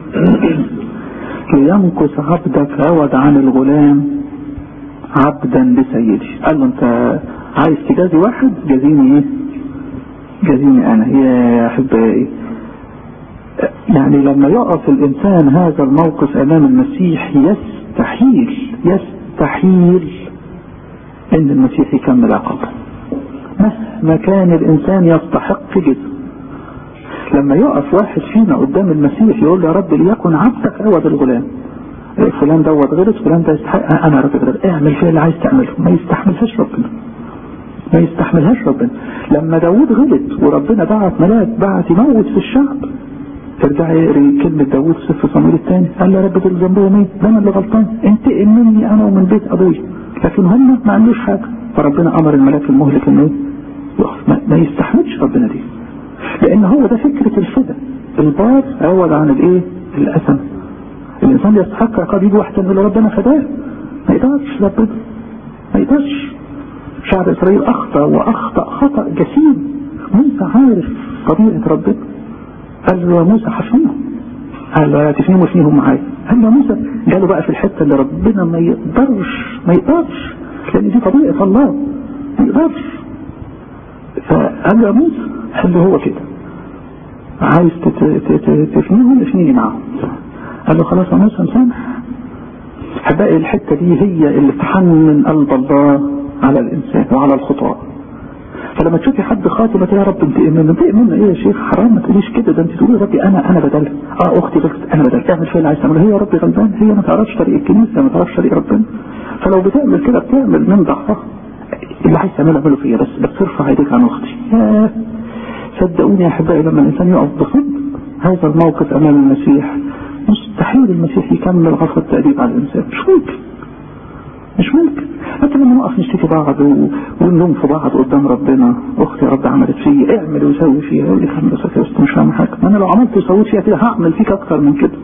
لينقص عبدك عوض عن الغلام عبدا لسيدي قال له انت عايز تجازي واحد جازيني ايه جازيني انا يا احبائي يعني لما يقف الانسان هذا الموقف امام المسيح يستحيل يستحيل ان المسيح يكمل عقابه مهما كان الانسان يستحق جدا لما يقف واحد فينا قدام المسيح يقول له يا رب ليكن عبدك عوض الغلام فلان دوت غلط فلان ده يستحق انا رب غلط اعمل فيها اللي عايز تعمله ما يستحملهاش ربنا ما يستحملهاش ربنا لما داوود غلط وربنا بعت ملاك بعت يموت في الشعب ارجع يقري كلمة داوود في سفر صمويل الثاني قال له يا رب دول ذنبهم ايه؟ ده انا اللي غلطان انتقم مني انا ومن بيت ابويا لكن هم ما عندوش حاجة فربنا امر الملاك المهلك انه يقف ما, ما يستحملش ربنا دي لان هو ده فكرة الفدا البار عوض عن الايه؟ الاثم الانسان يستحق عقاب يجي واحد يقول ربنا فداه ما يقدرش ربنا ما يقدرش شعب اسرائيل اخطا واخطا خطا جسيم موسى عارف طبيعه ربنا قال له يا موسى حفنيهم قال له لا تفنيهم وفنيهم معايا قال له يا موسى قالوا بقى في الحته اللي ربنا ما يقدرش ما يقدرش لان دي طبيعه الله ما يقدرش فقال له يا موسى قال له هو كده عايز تفنيهم افنيني معاهم قال له خلاص يا موسى مسامح احبائي الحته دي هي اللي تحنن قلب الله على الانسان وعلى الخطاة فلما تشوفي حد خاطئ ما يا رب انتقم منه انتقم منه ايه يا شيخ حرام ما تقوليش كده ده انت تقولي يا ربي انا انا بدل اه اختي غلطت انا بدل تعمل فيها اللي عايز تعمله هي يا ربي غلطان هي ما تعرفش طريق الكنيسه ما تعرفش طريق ربنا فلو بتعمل كده بتعمل من ضعفها اللي عايز تعمله اعمله فيا بس بس ارفع ايديك عن اختي ياه صدقوني يا احبائي لما الانسان يقف بصدق هذا الموقف امام المسيح مستحيل المسيح يكمل غصب التأديب على الانسان مش ممكن مش ممكن حتى لما نقف نشتكي بعض ونلوم في بعض قدام ربنا اختي يا رب عملت فيا اعمل وسوي فيها يقول لك اعمل وسوي بس مش فاهم حاجه ما انا لو عملت وسويت فيها كده هعمل فيك اكتر من كده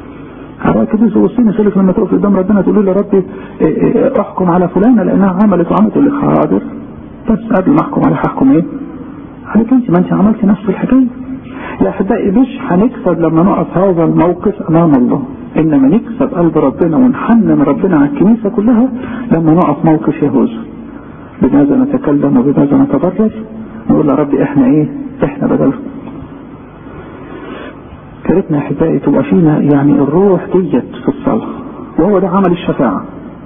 على كده وصيني سالك لما تقف قدام ربنا تقول له يا ربي احكم على فلانه لانها عملت وعملت يقول لك حاضر بس قبل ما احكم عليها هحكم ايه؟ عليك انت ما انت عملتي نفس الحكايه يا احبائي مش هنكسب لما نقف هذا الموقف امام الله انما نكسب قلب ربنا ونحنن ربنا على الكنيسه كلها لما نقف موقف يهوذا بماذا نتكلم وبماذا نتبرر نقول يا رب احنا ايه احنا بدل كرتنا يا احبائي تبقى فينا يعني الروح ديت في الصلاه وهو ده عمل الشفاعه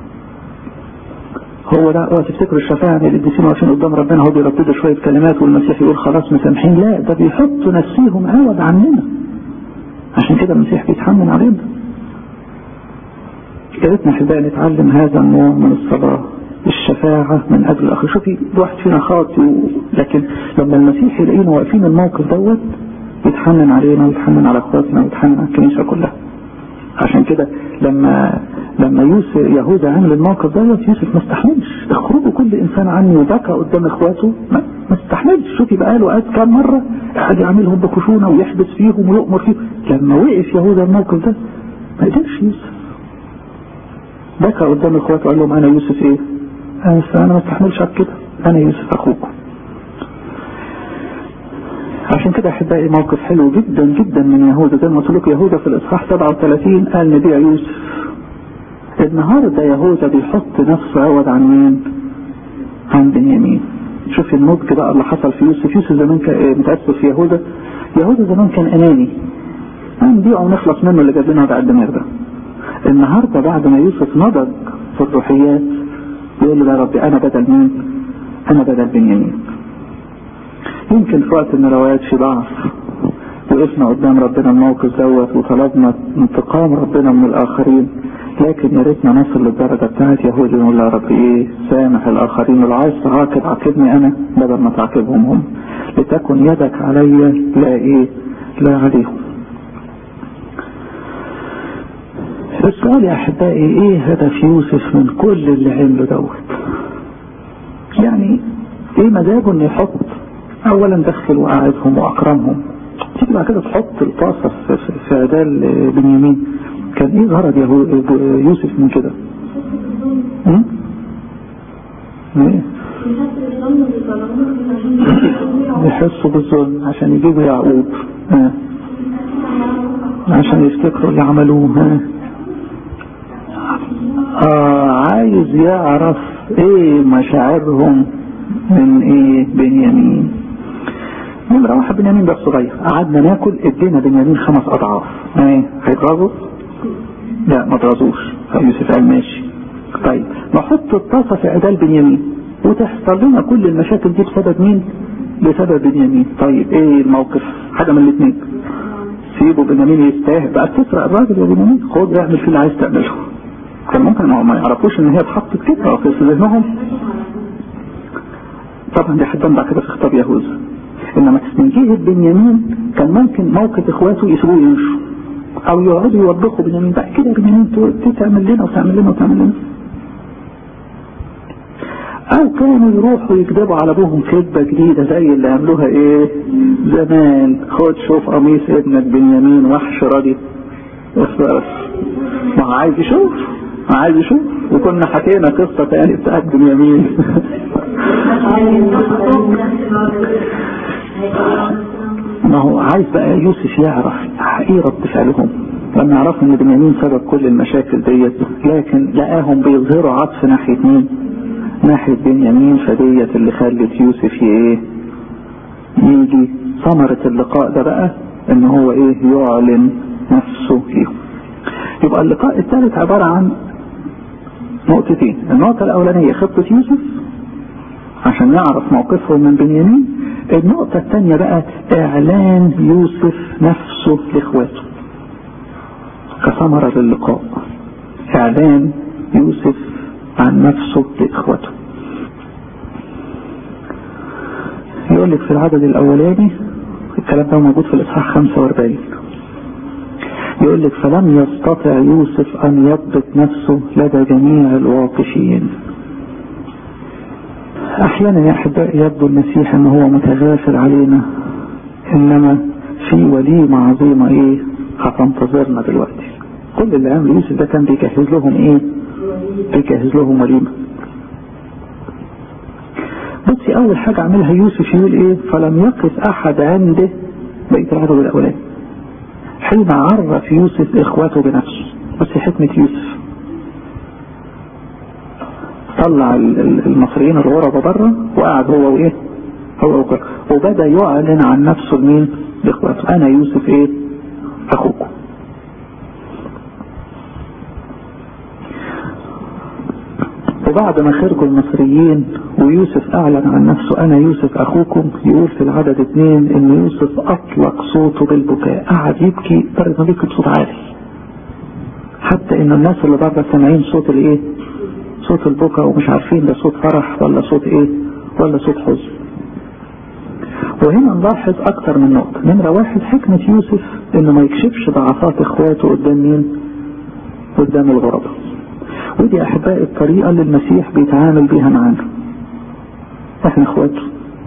هو ده اوعى تفتكروا الشفاعة اللي القديسين واقفين قدام ربنا هو بيرددوا شوية كلمات والمسيح يقول خلاص مسامحين لا ده بيحطوا نفسيهم عوض عننا عشان كده المسيح بيتحمل علينا يا ريتنا احبائي نتعلم هذا النوع من الصلاة الشفاعة من أجل الآخر شوفي الواحد فينا خاطئ لكن لما المسيح يلاقينا واقفين الموقف دوت يتحنن علينا ويتحنن على اخواتنا ويتحنن على الكنيسة كلها عشان كده لما لما يوسف يهوذا عمل الموقف دوت يوسف ما استحملش اخرجوا كل انسان عني وبكى قدام اخواته ما, ما استحملش شوفي بقى له قد كام مره قاعد يعملهم بخشونه ويحبس فيهم ويؤمر فيهم لما وقف يهوذا الموقف ده ما قدرش يوسف بكى قدام اخواته قال لهم انا يوسف ايه؟ انا ما استحملش على كده انا يوسف اخوكم عشان كده احبائي موقف حلو جدا جدا من يهوذا زي ما قلت لكم يهوذا في الاصحاح 37 قال نبيع يوسف النهارده يهوذا بيحط نفسه عوض عن مين؟ عن بنيامين شوف النضج بقى اللي حصل في يوسف يوسف زمان كان متأثر في يهوذا يهوذا زمان كان اناني هنبيعه ونخلص منه اللي جاب لنا وجع الدماغ ده النهارده بعد ما يوسف نضج في الروحيات يقول له يا ربي انا بدل مين؟ انا بدل بنيامين يمكن في وقت من الاوقات في ضعف وقفنا قدام ربنا الموقف دوت وطلبنا انتقام ربنا من الاخرين لكن يا ريتنا نصل للدرجه بتاعت يهود نقول يا رب ايه سامح الاخرين ولو عايز تعاقب عاقبني انا بدل ما تعاقبهم هم لتكن يدك علي لا ايه لا عليهم السؤال يا احبائي ايه هدف يوسف من كل اللي عمله دوت يعني ايه مزاجه انه يحط اولا دخل وقعدهم واكرمهم تيجي بعد كده تحط الطاسه في, في, في عدال بنيامين كان ايه غرض يوسف من كده؟ ايه؟ يحسوا بالظلم عشان يجيبوا يعقوب اه. عشان يفتكروا اللي عملوه ها اه عايز يعرف ايه مشاعرهم من ايه بنيامين نمرة واحد بنيامين ده صغير قعدنا ناكل ادينا بنيامين خمس اضعاف ايه هيتغاظوا لا ما تغاظوش يوسف قال ماشي طيب نحط الطاسة في عدال بنيامين وتحصل لنا كل المشاكل دي بسبب مين بسبب بنيامين طيب ايه الموقف حاجة من الاثنين سيبوا بنيامين يستاهل بقى تسرق الراجل يا بنيامين خد اعمل فيه اللي عايز تعمله كان ممكن ما يعرفوش ان هي اتحطت كده او في ذهنهم طبعا دي هتبان بعد كده في خطاب يهوذا انما من جهة بنيامين كان ممكن موقف اخواته يسيبوه يمشوا او يقعدوا يوبخوا بنيامين بقى كده بنيامين تعمل لنا وتعمل لنا وتعمل لنا او كانوا يروحوا يكذبوا على ابوهم كذبه جديده زي اللي عملوها ايه زمان خد شوف قميص ابنك بنيامين وحش راضي بس بس ما عايز يشوف ما عايز يشوف وكنا حكينا قصه تاني بتاعت بنيامين ما هو عايز بقى يوسف يعرف ايه رد فعلهم لما عرفوا ان بنيامين سبب كل المشاكل ديت لكن لقاهم بيظهروا عطف ناحيه مين ناحية بنيامين فديت اللي خلت يوسف ايه يجي ثمرة اللقاء ده بقى ان هو ايه يعلن نفسه ليهم يبقى اللقاء الثالث عبارة عن نقطتين النقطة الاولانية خطة يوسف عشان يعرف موقفهم من بنيامين النقطة الثانية بقى اعلان يوسف نفسه لاخواته كثمرة للقاء اعلان يوسف عن نفسه لإخوته يقول لك في العدد الأولاني الكلام ده موجود في الإصحاح 45 يقول لك فلم يستطع يوسف أن يضبط نفسه لدى جميع الواقفين أحيانا يا أحبائي يبدو المسيح أنه هو متغافل علينا إنما في وليمة عظيمة إيه هتنتظرنا دلوقتي كل اللي عمل يوسف ده كان بيجهز لهم إيه بيجهز لهم وليمة بصي اول حاجة عملها يوسف يقول ايه فلم يقف احد عنده بقية العدد الاولاني حين عرف يوسف اخواته بنفسه بس حكمة يوسف طلع المصريين الغربة بره وقعد هو وايه هو وكر. وبدأ يعلن عن نفسه لمين لاخواته انا يوسف ايه اخوكم وبعد ما خرجوا المصريين ويوسف اعلن عن نفسه انا يوسف اخوكم يقول في العدد اثنين ان يوسف اطلق صوته بالبكاء قعد يبكي درجة ما بيبكي بصوت عالي حتى ان الناس اللي بره سامعين صوت الايه صوت البكاء ومش عارفين ده صوت فرح ولا صوت ايه ولا صوت حزن وهنا نلاحظ اكتر من نقطة نمرة واحد حكمة يوسف انه ما يكشفش ضعفات اخواته قدام مين قدام الغرباء ودي احبائي الطريقة اللي المسيح بيتعامل بيها معانا احنا اخواته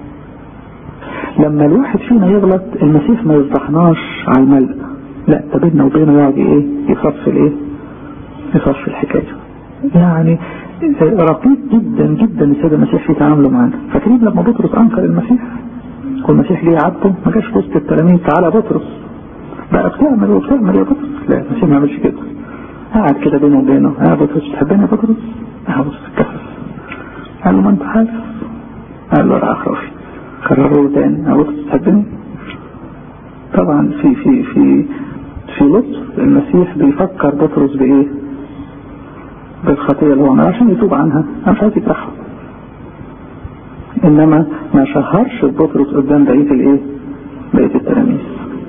لما الواحد فينا يغلط المسيح ما يفضحناش على الملء لا ده بيننا وبينه يقعد ايه يصفي الايه يصفي الحكايه يعني رقيق جدا جدا السيد المسيح في تعامله معانا فاكرين لما بطرس انكر المسيح والمسيح جه يعاتبه ما جاش في وسط التلاميذ تعالى بطرس بقى بتعمل وبتعمل يا بطرس لا المسيح ما يعملش كده قاعد كده بينه وبينه يا بطرس تحبني يا بطرس؟ اه بص اتكسف قال له ما انت عارف قال له راح رافي كرره تاني يا بطرس تحبني؟ طبعا في في في في لطف المسيح بيفكر بطرس بايه؟ بالخطيه اللي هو عملها عشان يتوب عنها انا مش عايز يكرهها انما ما شهرش بطرس قدام بقيه الايه؟ بقيه التلاميذ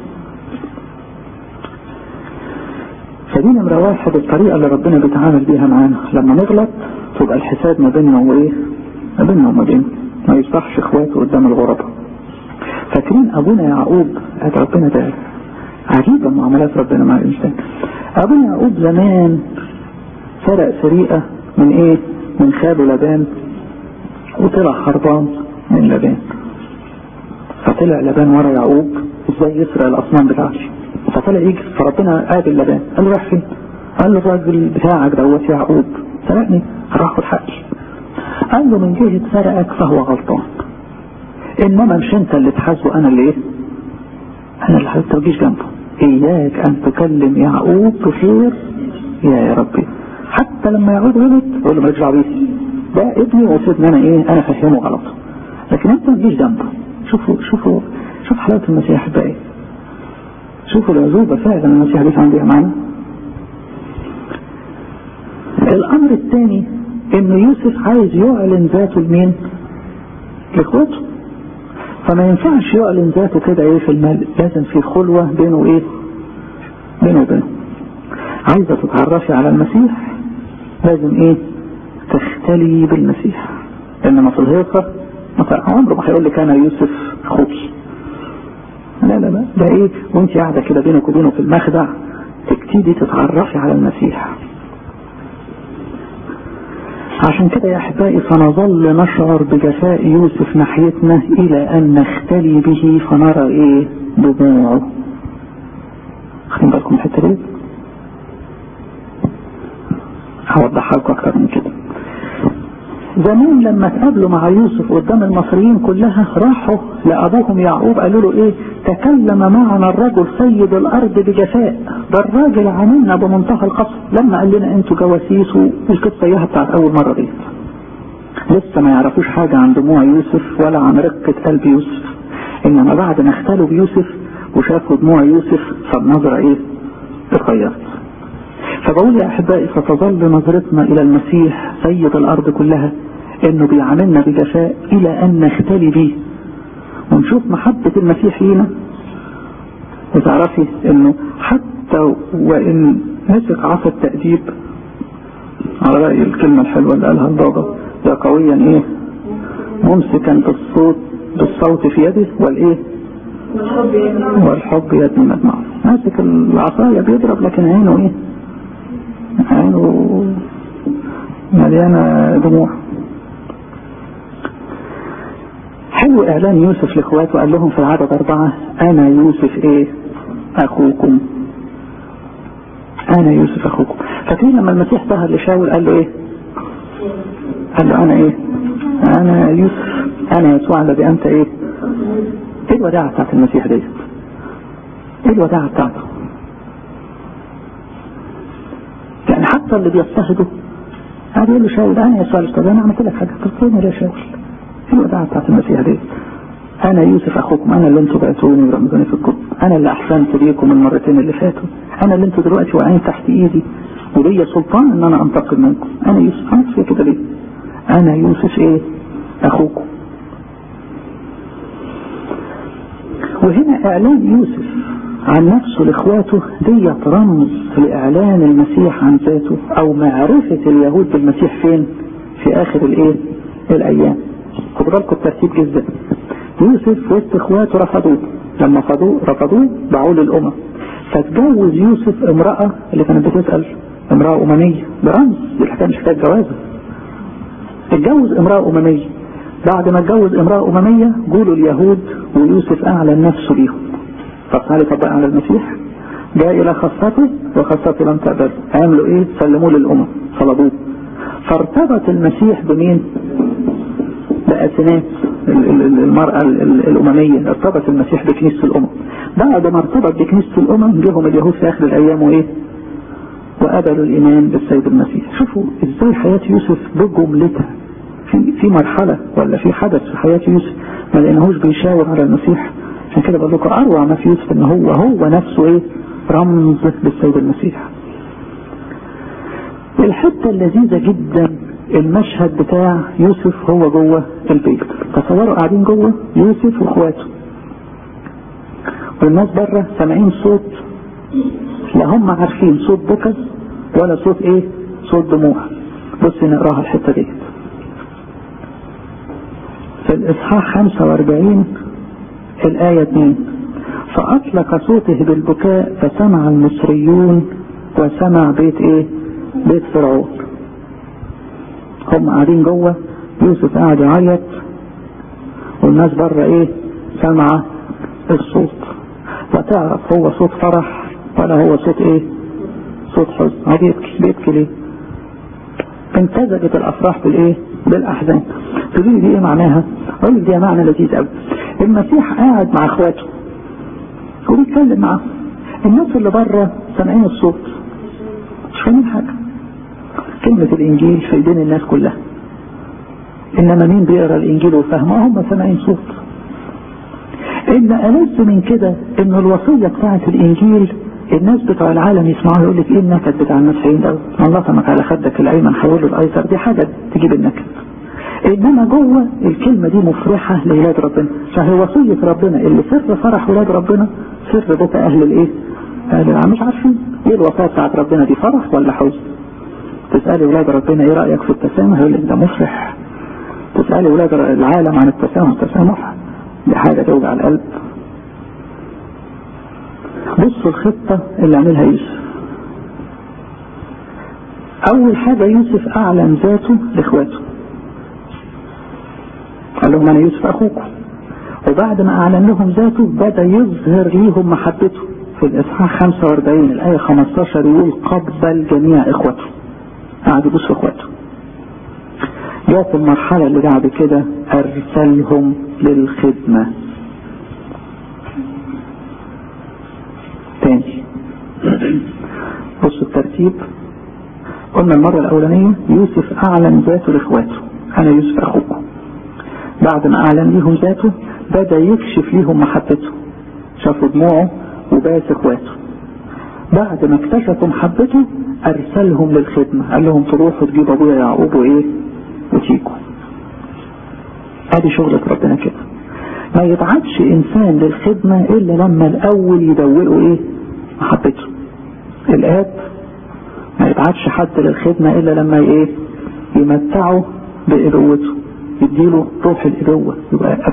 فدي نمرة واحد الطريقة اللي ربنا بيتعامل بيها معانا لما نغلط تبقى الحساب ما بيننا وايه ما بيننا وما بينه ما يصحش اخواته قدام الغرباء فاكرين ابونا يعقوب قال ربنا ده عجيبة معاملات ربنا مع الانسان ابونا يعقوب زمان سرق سرقة من ايه من خاله لبان وطلع هربان من لبان فطلع لبان ورا يعقوب ازاي يسرق الاصنام بتاعتي فطلع يجي فربنا قابل لبان قال له رايح فين؟ قال له الراجل بتاعك دوت يعقوب سرقني راح خد حقي قال له من جهة سرقك فهو غلطان انما مش انت اللي تحاسبه انا اللي ايه؟ انا اللي حاسبه تجيش جنبه اياك ان تكلم يعقوب بخير يا يا ربي حتى لما يعقوب غلط يقول له مالكش دعوه بيه ده ابني وسيبني انا ايه انا فهمه غلط لكن انت ما تجيش جنبه شوفوا شوفوا شوف حلاوه المسيح بقى ايه شوفوا العزوبة فعلا المسيح بيفهم بيها معنا الامر الثاني ان يوسف عايز يعلن ذاته لمين لاخوته فما ينفعش يعلن ذاته كده ايه في المال لازم في خلوة بينه ايه بينه وبينه عايزة تتعرفي على المسيح لازم ايه تختلي بالمسيح انما في الهيصة عمره ما هيقول لك انا يوسف اخوكي لا لا لا ده ايه وانت قاعدة كده بينك وبينه في المخدع تبتدي تتعرفي على المسيح عشان كده يا احبائي سنظل نشعر بجفاء يوسف ناحيتنا الى ان نختلي به فنرى ايه دموعه خلينا بالكم الحته دي هوضحها لكم اكتر من كده زمان لما اتقابلوا مع يوسف قدام المصريين كلها راحوا لابوهم يعقوب قالوا له ايه تكلم معنا الرجل سيد الارض بجفاء ده الراجل عاملنا بمنتهى القصر لما قال لنا انتوا جواسيس والقصه اياها بتاعت اول مره دي لسه ما يعرفوش حاجه عن دموع يوسف ولا عن رقه قلب يوسف انما بعد ما اختلوا بيوسف وشافوا دموع يوسف فالنظره ايه اتغيرت فبقول يا احبائي ستظل نظرتنا الى المسيح سيد الارض كلها انه بيعاملنا بجفاء الى ان نختلي به ونشوف محبة المسيح لينا وتعرفي انه حتى وان مسك عصا التأديب على رأي الكلمة الحلوة اللي قالها البابا ده قويا ايه ممسكا بالصوت بالصوت في يده والايه والحب يدني مجمعه ماسك العصاية بيضرب لكن عينه ايه عينه مليانة دموع حلو اعلان يوسف لاخواته قال لهم في العدد اربعة انا يوسف ايه اخوكم انا يوسف اخوكم فاكرين لما المسيح ظهر لشاول قال له ايه قال له انا ايه انا يوسف انا يسوع الذي انت ايه ايه الوداعة بتاعت المسيح ديت ايه الوداعة بتاعته يعني حتى اللي بيضطهده قاعد يقول له شاول انا يسوع الاستاذ انا عملت لك حاجه طب فين يا شاول ايه الوداعة بتاعت المسيح دي انا يوسف اخوكم انا اللي انتوا بعتوني ورمزوني في الكتب انا اللي احسنت بيكم المرتين اللي فاتوا انا اللي انتوا دلوقتي واقعين تحت ايدي وليا سلطان ان انا انتقم منكم انا يوسف عملت فيا كده ليه انا يوسف ايه اخوكم وهنا اعلان يوسف عن نفسه لاخواته ديت رمز لاعلان المسيح عن ذاته او معرفة اليهود بالمسيح فين في اخر الايه الايام خدوا بالكم الترتيب جدا يوسف وسط اخواته رفضوه لما رفضوه رفضوه باعوه للامم فتجوز يوسف امرأة اللي كانت بتسأل امرأة أممية برمز دي الحكاية مش حكاية جوازة اتجوز امرأة أممية بعد ما اتجوز امرأة أممية قولوا اليهود ويوسف أعلن نفسه ليهم طب تعالى طبق على المسيح جاء إلى خاصته وخاصته لم تقبل عملوا إيه سلموه للأمم صلبوه فارتبط المسيح بمين بأسنات المرأة الأممية ارتبط المسيح بكنيسة الأمم بعد ما ارتبط بكنيسة الأمم جهم اليهود في آخر الأيام وإيه وقبلوا الإيمان بالسيد المسيح شوفوا إزاي حياة يوسف بجملتها في في مرحلة ولا في حدث في حياة يوسف ما لقيناهوش بيشاور على المسيح عشان كده بقول لكم أروع ما في يوسف إن هو هو نفسه إيه رمز للسيد المسيح الحتة اللذيذة جدا المشهد بتاع يوسف هو جوه البيت تصوروا قاعدين جوه يوسف واخواته والناس بره سامعين صوت لا هم عارفين صوت بكى ولا صوت ايه صوت دموع بص نقراها الحتة دي في الاصحاح 45 الآية 2 فأطلق صوته بالبكاء فسمع المصريون وسمع بيت ايه بيت فرعون هم قاعدين جوه يوسف قاعد يعيط والناس بره ايه سامعه الصوت فتعرف هو صوت فرح ولا هو صوت ايه صوت حزن هو بيبكي بيبكي ليه امتزجت الافراح بالايه بالاحزان تقولي دي ايه معناها اقول لك دي معنى لذيذ قوي المسيح قاعد مع اخواته وبيتكلم معاهم الناس اللي بره سامعين الصوت مش فاهمين حاجه كلمة الإنجيل في إيدين الناس كلها إنما مين بيقرأ الإنجيل وفهمه هم سامعين صوت إن ألذ من كده إن الوصية بتاعة الإنجيل الناس بتوع العالم يسمعوا يقول لك ايه النكد بتاع المسيحيين ده الله طمك على خدك الايمن حوله الايسر دي حاجه تجيب النكد انما جوه الكلمه دي مفرحه لاولاد ربنا فهي وصيه ربنا اللي سر فرح ولاد ربنا سر بكى اهل الايه؟ اهل العالم مش عارفين ايه الوصايا بتاعت ربنا دي فرح ولا حزن؟ تسالي ولاد ربنا ايه رايك في التسامح يقول لك ده مفرح تسالي ولاد العالم عن التسامح التسامح دي حاجه توجع القلب بصوا الخطة اللي عملها يوسف أول حاجة يوسف أعلن ذاته لإخواته قال لهم أنا يوسف أخوكم وبعد ما أعلن لهم ذاته بدأ يظهر ليهم محبته في الإصحاح 45 الآية 15 يقول قبل جميع إخوته قعد يبص في إخواته جاءت المرحلة اللي بعد كده أرسلهم للخدمة تاني بصوا الترتيب قلنا المرة الأولانية يوسف أعلن ذاته لإخواته أنا يوسف أخوكم بعد ما أعلن ليهم ذاته بدأ يكشف ليهم محبته شافوا دموعه وباس إخواته بعد ما اكتشفوا محبته أرسلهم للخدمة قال لهم تروحوا تجيبوا أبويا يعقوب وإيه وتيجوا ادي شغلة ربنا كده ما يبعتش انسان للخدمة الا لما الاول يدوقوا ايه محبته الاب ما يبعتش حد للخدمة الا لما ايه يمتعه بابوته يديله روح الابوة يبقى اب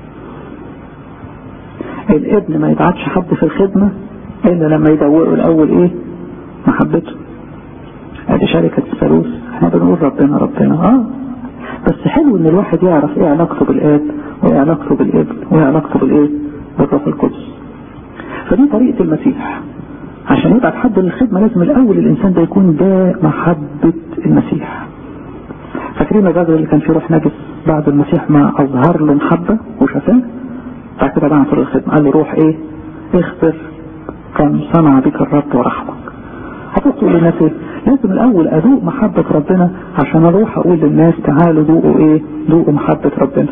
الابن ما يبعتش حد في الخدمة الا لما يدوقوا الاول ايه محبته ادي شركة الثالوث احنا بنقول ربنا ربنا اه بس حلو ان الواحد يعرف ايه علاقته بالاب وايه علاقته بالابن وايه علاقته بالايه بالروح القدس فدي طريقة المسيح عشان يبعت حد للخدمة لازم الاول الانسان ده يكون ده محبة المسيح فاكرين الراجل اللي كان فيه روح نجس بعد المسيح ما اظهر له محبة وشفاه بعد كده بعته للخدمة قال له روح ايه اخبر كم صنع بك الرب ورحمك هتقول للناس ايه لازم الاول ادوق محبة ربنا عشان اروح اقول للناس تعالوا دوقوا ايه دوقوا محبة ربنا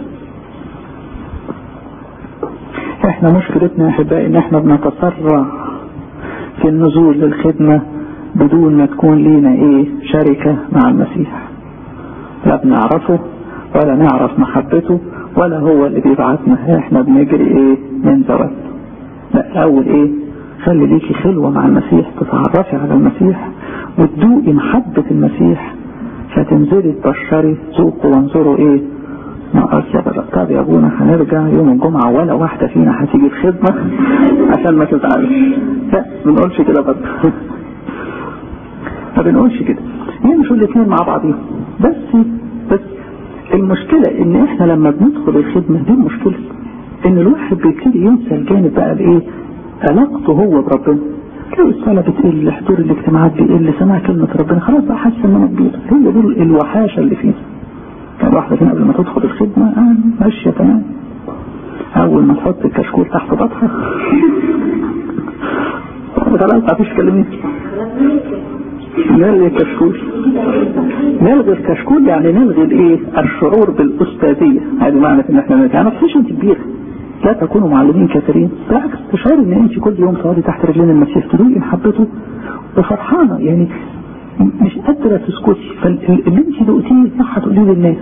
احنا مشكلتنا يا احبائي ان احنا بنتسرع في النزول للخدمة بدون ما تكون لينا ايه شركة مع المسيح لا بنعرفه ولا نعرف محبته ولا هو اللي بيبعتنا احنا بنجري ايه من زواج لا الاول ايه خلي ليكي خلوة مع المسيح تتعرفي على المسيح وتدوقي محبة المسيح فتنزلي تبشري ذوقوا وانظروا ايه ناقص يا بابا طب يا ابونا هنرجع يوم الجمعة ولا واحدة فينا هتيجي الخدمة عشان ما تزعلش لا ما بنقولش كده برضه ما بنقولش كده يمشوا الاثنين مع بعضهم بس بس المشكلة ان احنا لما بندخل الخدمة دي المشكلة ان الواحد بيبتدي ينسى الجانب بقى الايه علاقته هو بربنا تلاقي الصلاة بتقل حضور الاجتماعات بيقل سماع كلمة ربنا خلاص بقى حاسس ان انا كبير هي دي الوحاشة اللي فيها يعني واحدة فينا قبل ما تدخل الخدمة آه ماشية تمام أول ما تحط الكشكول تحت بطحة خلاص ما فيش كلمين نلغي الكشكول نلغي الكشكول يعني نلغي الايه الشعور بالاستاذيه هذا معنى ان احنا يعني ما تفيش انت كبيره لا تكونوا معلمين كثيرين بالعكس تشعر ان انت كل يوم تقعدي تحت رجلين المسيح تدوقي محبته وفرحانه يعني مش قادره تسكتي فاللي انت دقتيه راح تقوليه للناس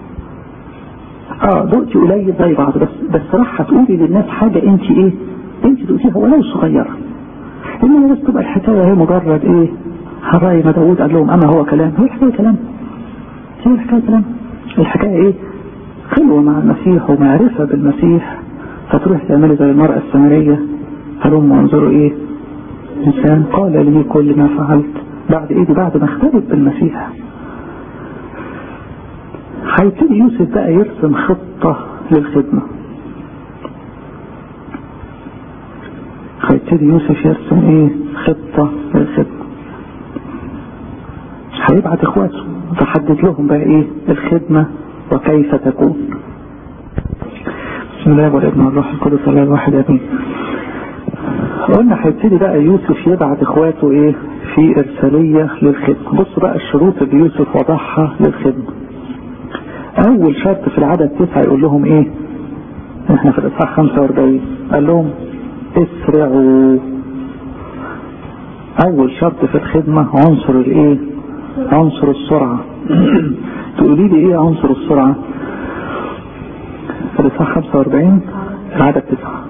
اه دقتي قليل زي بعض بس بس راح تقولي للناس حاجه انت ايه انت دقتيها ولو صغيره انما بس تبقى الحكايه هي مجرد ايه حراي ما داوود قال لهم اما هو كلام هي الحكايه كلام هي الحكايه كلام الحكايه ايه خلوه مع المسيح ومعرفه بالمسيح فتروح تعملي زي المرأة السامرية هلم وانظروا ايه انسان قال لي كل ما فعلت بعد ايه دي بعد ما اختلط بالمسيح هيبتدي يوسف بقى يرسم خطة للخدمة هيبتدي يوسف يرسم ايه خطة للخدمة هيبعت اخواته تحدد لهم بقى ايه الخدمة وكيف تكون بسم الله والابن والروح القدس الله الواحد امين قلنا هيبتدي بقى يوسف يبعت اخواته ايه في ارسالية للخدمة بص بقى الشروط اللي يوسف وضعها للخدمة اول شرط في العدد تسعة يقول لهم ايه احنا في الاصحاح 45 قال لهم اسرعوا اول شرط في الخدمة عنصر الايه عنصر السرعة تقولي لي ايه عنصر السرعة في الاصحاح 45 العدد 9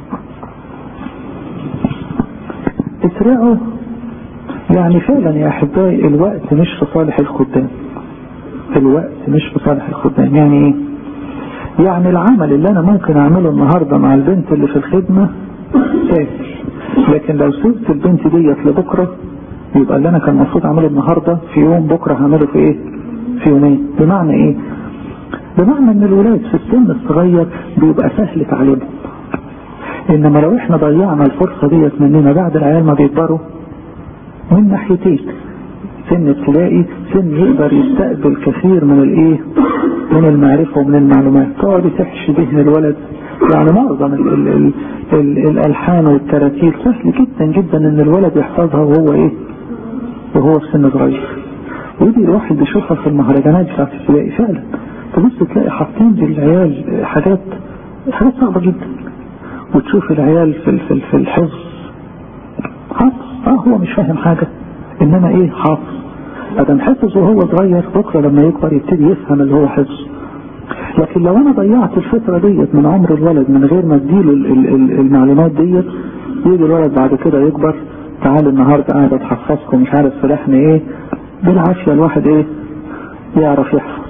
اسرعوا يعني فعلا يا احبائي الوقت مش في صالح الخدام الوقت مش في صالح الخدام يعني ايه يعني العمل اللي انا ممكن اعمله النهاردة مع البنت اللي في الخدمة سهل لكن لو سبت البنت ديت لبكرة يبقى اللي انا كان المفروض اعمله النهاردة في يوم بكرة هعمله في ايه في يومين بمعنى ايه بمعنى ان الولاد في السن الصغير بيبقى سهل تعليمهم انما لو احنا ضيعنا الفرصة ديت مننا بعد العيال ما بيكبروا من ناحيتين سن ابتدائي سن يقدر يستقبل كثير من الايه من المعرفة ومن المعلومات تقعد تحشي ذهن الولد يعني معظم ال ال ال ال الالحان والتراتيل سهل جدا جدا ان الولد يحفظها وهو ايه وهو في سن صغير ودي الواحد بيشوفها في المهرجانات بتاعت ابتدائي فعلا تبص تلاقي حاطين للعيال حاجات حاجات صعبة جدا وتشوف العيال في في في الحفظ حافظ اه هو مش فاهم حاجة انما ايه حافظ ادم حفظ وهو صغير بكرة لما يكبر يبتدي يفهم اللي هو حفظ لكن لو انا ضيعت الفترة ديت من عمر الولد من غير ما اديله المعلومات ديت يجي الولد بعد كده يكبر تعال النهاردة قاعد اتحفظكم مش عارف سلاحنا ايه بالعافية الواحد ايه يعرف يحفظ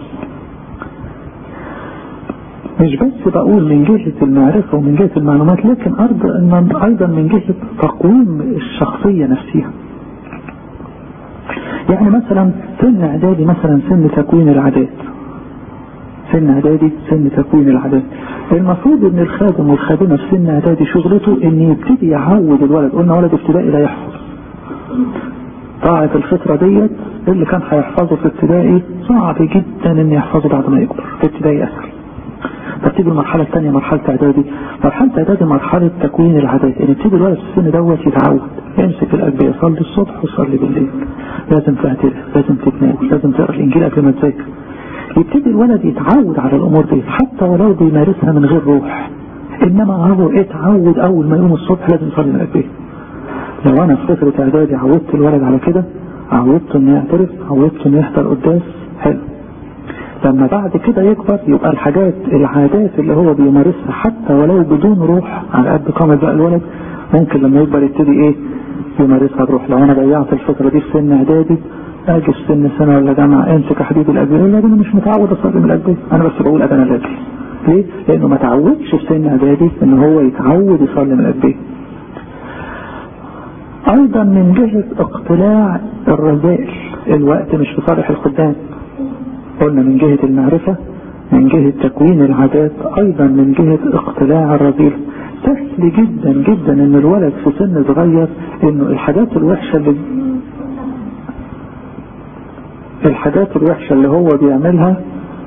مش بس بقول من جهة المعرفة ومن جهة المعلومات لكن أيضا من جهة تقويم الشخصية نفسها يعني مثلا سن اعدادي مثلا سن تكوين العادات سن اعدادي سن تكوين العادات المفروض ان الخادم والخادمة في سن اعدادي شغلته ان يبتدي يعود الولد قلنا ولد ابتدائي لا يحفظ طاعة الفترة ديت اللي كان هيحفظه في ابتدائي صعب جدا ان يحفظه بعد ما يكبر في ابتدائي اسهل طب تيجي المرحلة الثانية مرحلة اعدادي مرحلة اعدادي مرحلة تكوين العادات ان يبتدي الولد في السن دوت يتعود يمسك القلب يصلي الصبح ويصلي بالليل لازم تعترف لازم تتناول لازم تقرا الانجيل قبل ما تذاكر يبتدي الولد يتعود على الامور دي حتى ولو بيمارسها من غير روح انما هو اتعود اول ما يقوم الصبح لازم يصلي من البيت لو انا في فتره اعدادي عودت الولد على كده عودته انه يعترف عودته انه يحضر قداس حلو لما بعد كده يكبر يبقى الحاجات العادات اللي هو بيمارسها حتى ولو بدون روح على قد قامة بقى الولد ممكن لما يكبر يبتدي ايه يمارسها بروح لو انا ضيعت الفترة دي في سن اعدادي اجي في سن سنة ولا جامعة امسك حديد الاجبية لا انا مش متعود اصلي من الاجبية انا بس بقول انا لاجل ليه؟ لانه ما تعودش في سن اعدادي ان هو يتعود يصلي من الاجبية ايضا من جهة اقتلاع الرذائل الوقت مش في صالح الخدام قلنا من جهة المعرفة من جهة تكوين العادات ايضا من جهة اقتلاع الرذيل سهل جدا جدا ان الولد في سن صغير انه الحاجات الوحشة اللي الحاجات الوحشة اللي هو بيعملها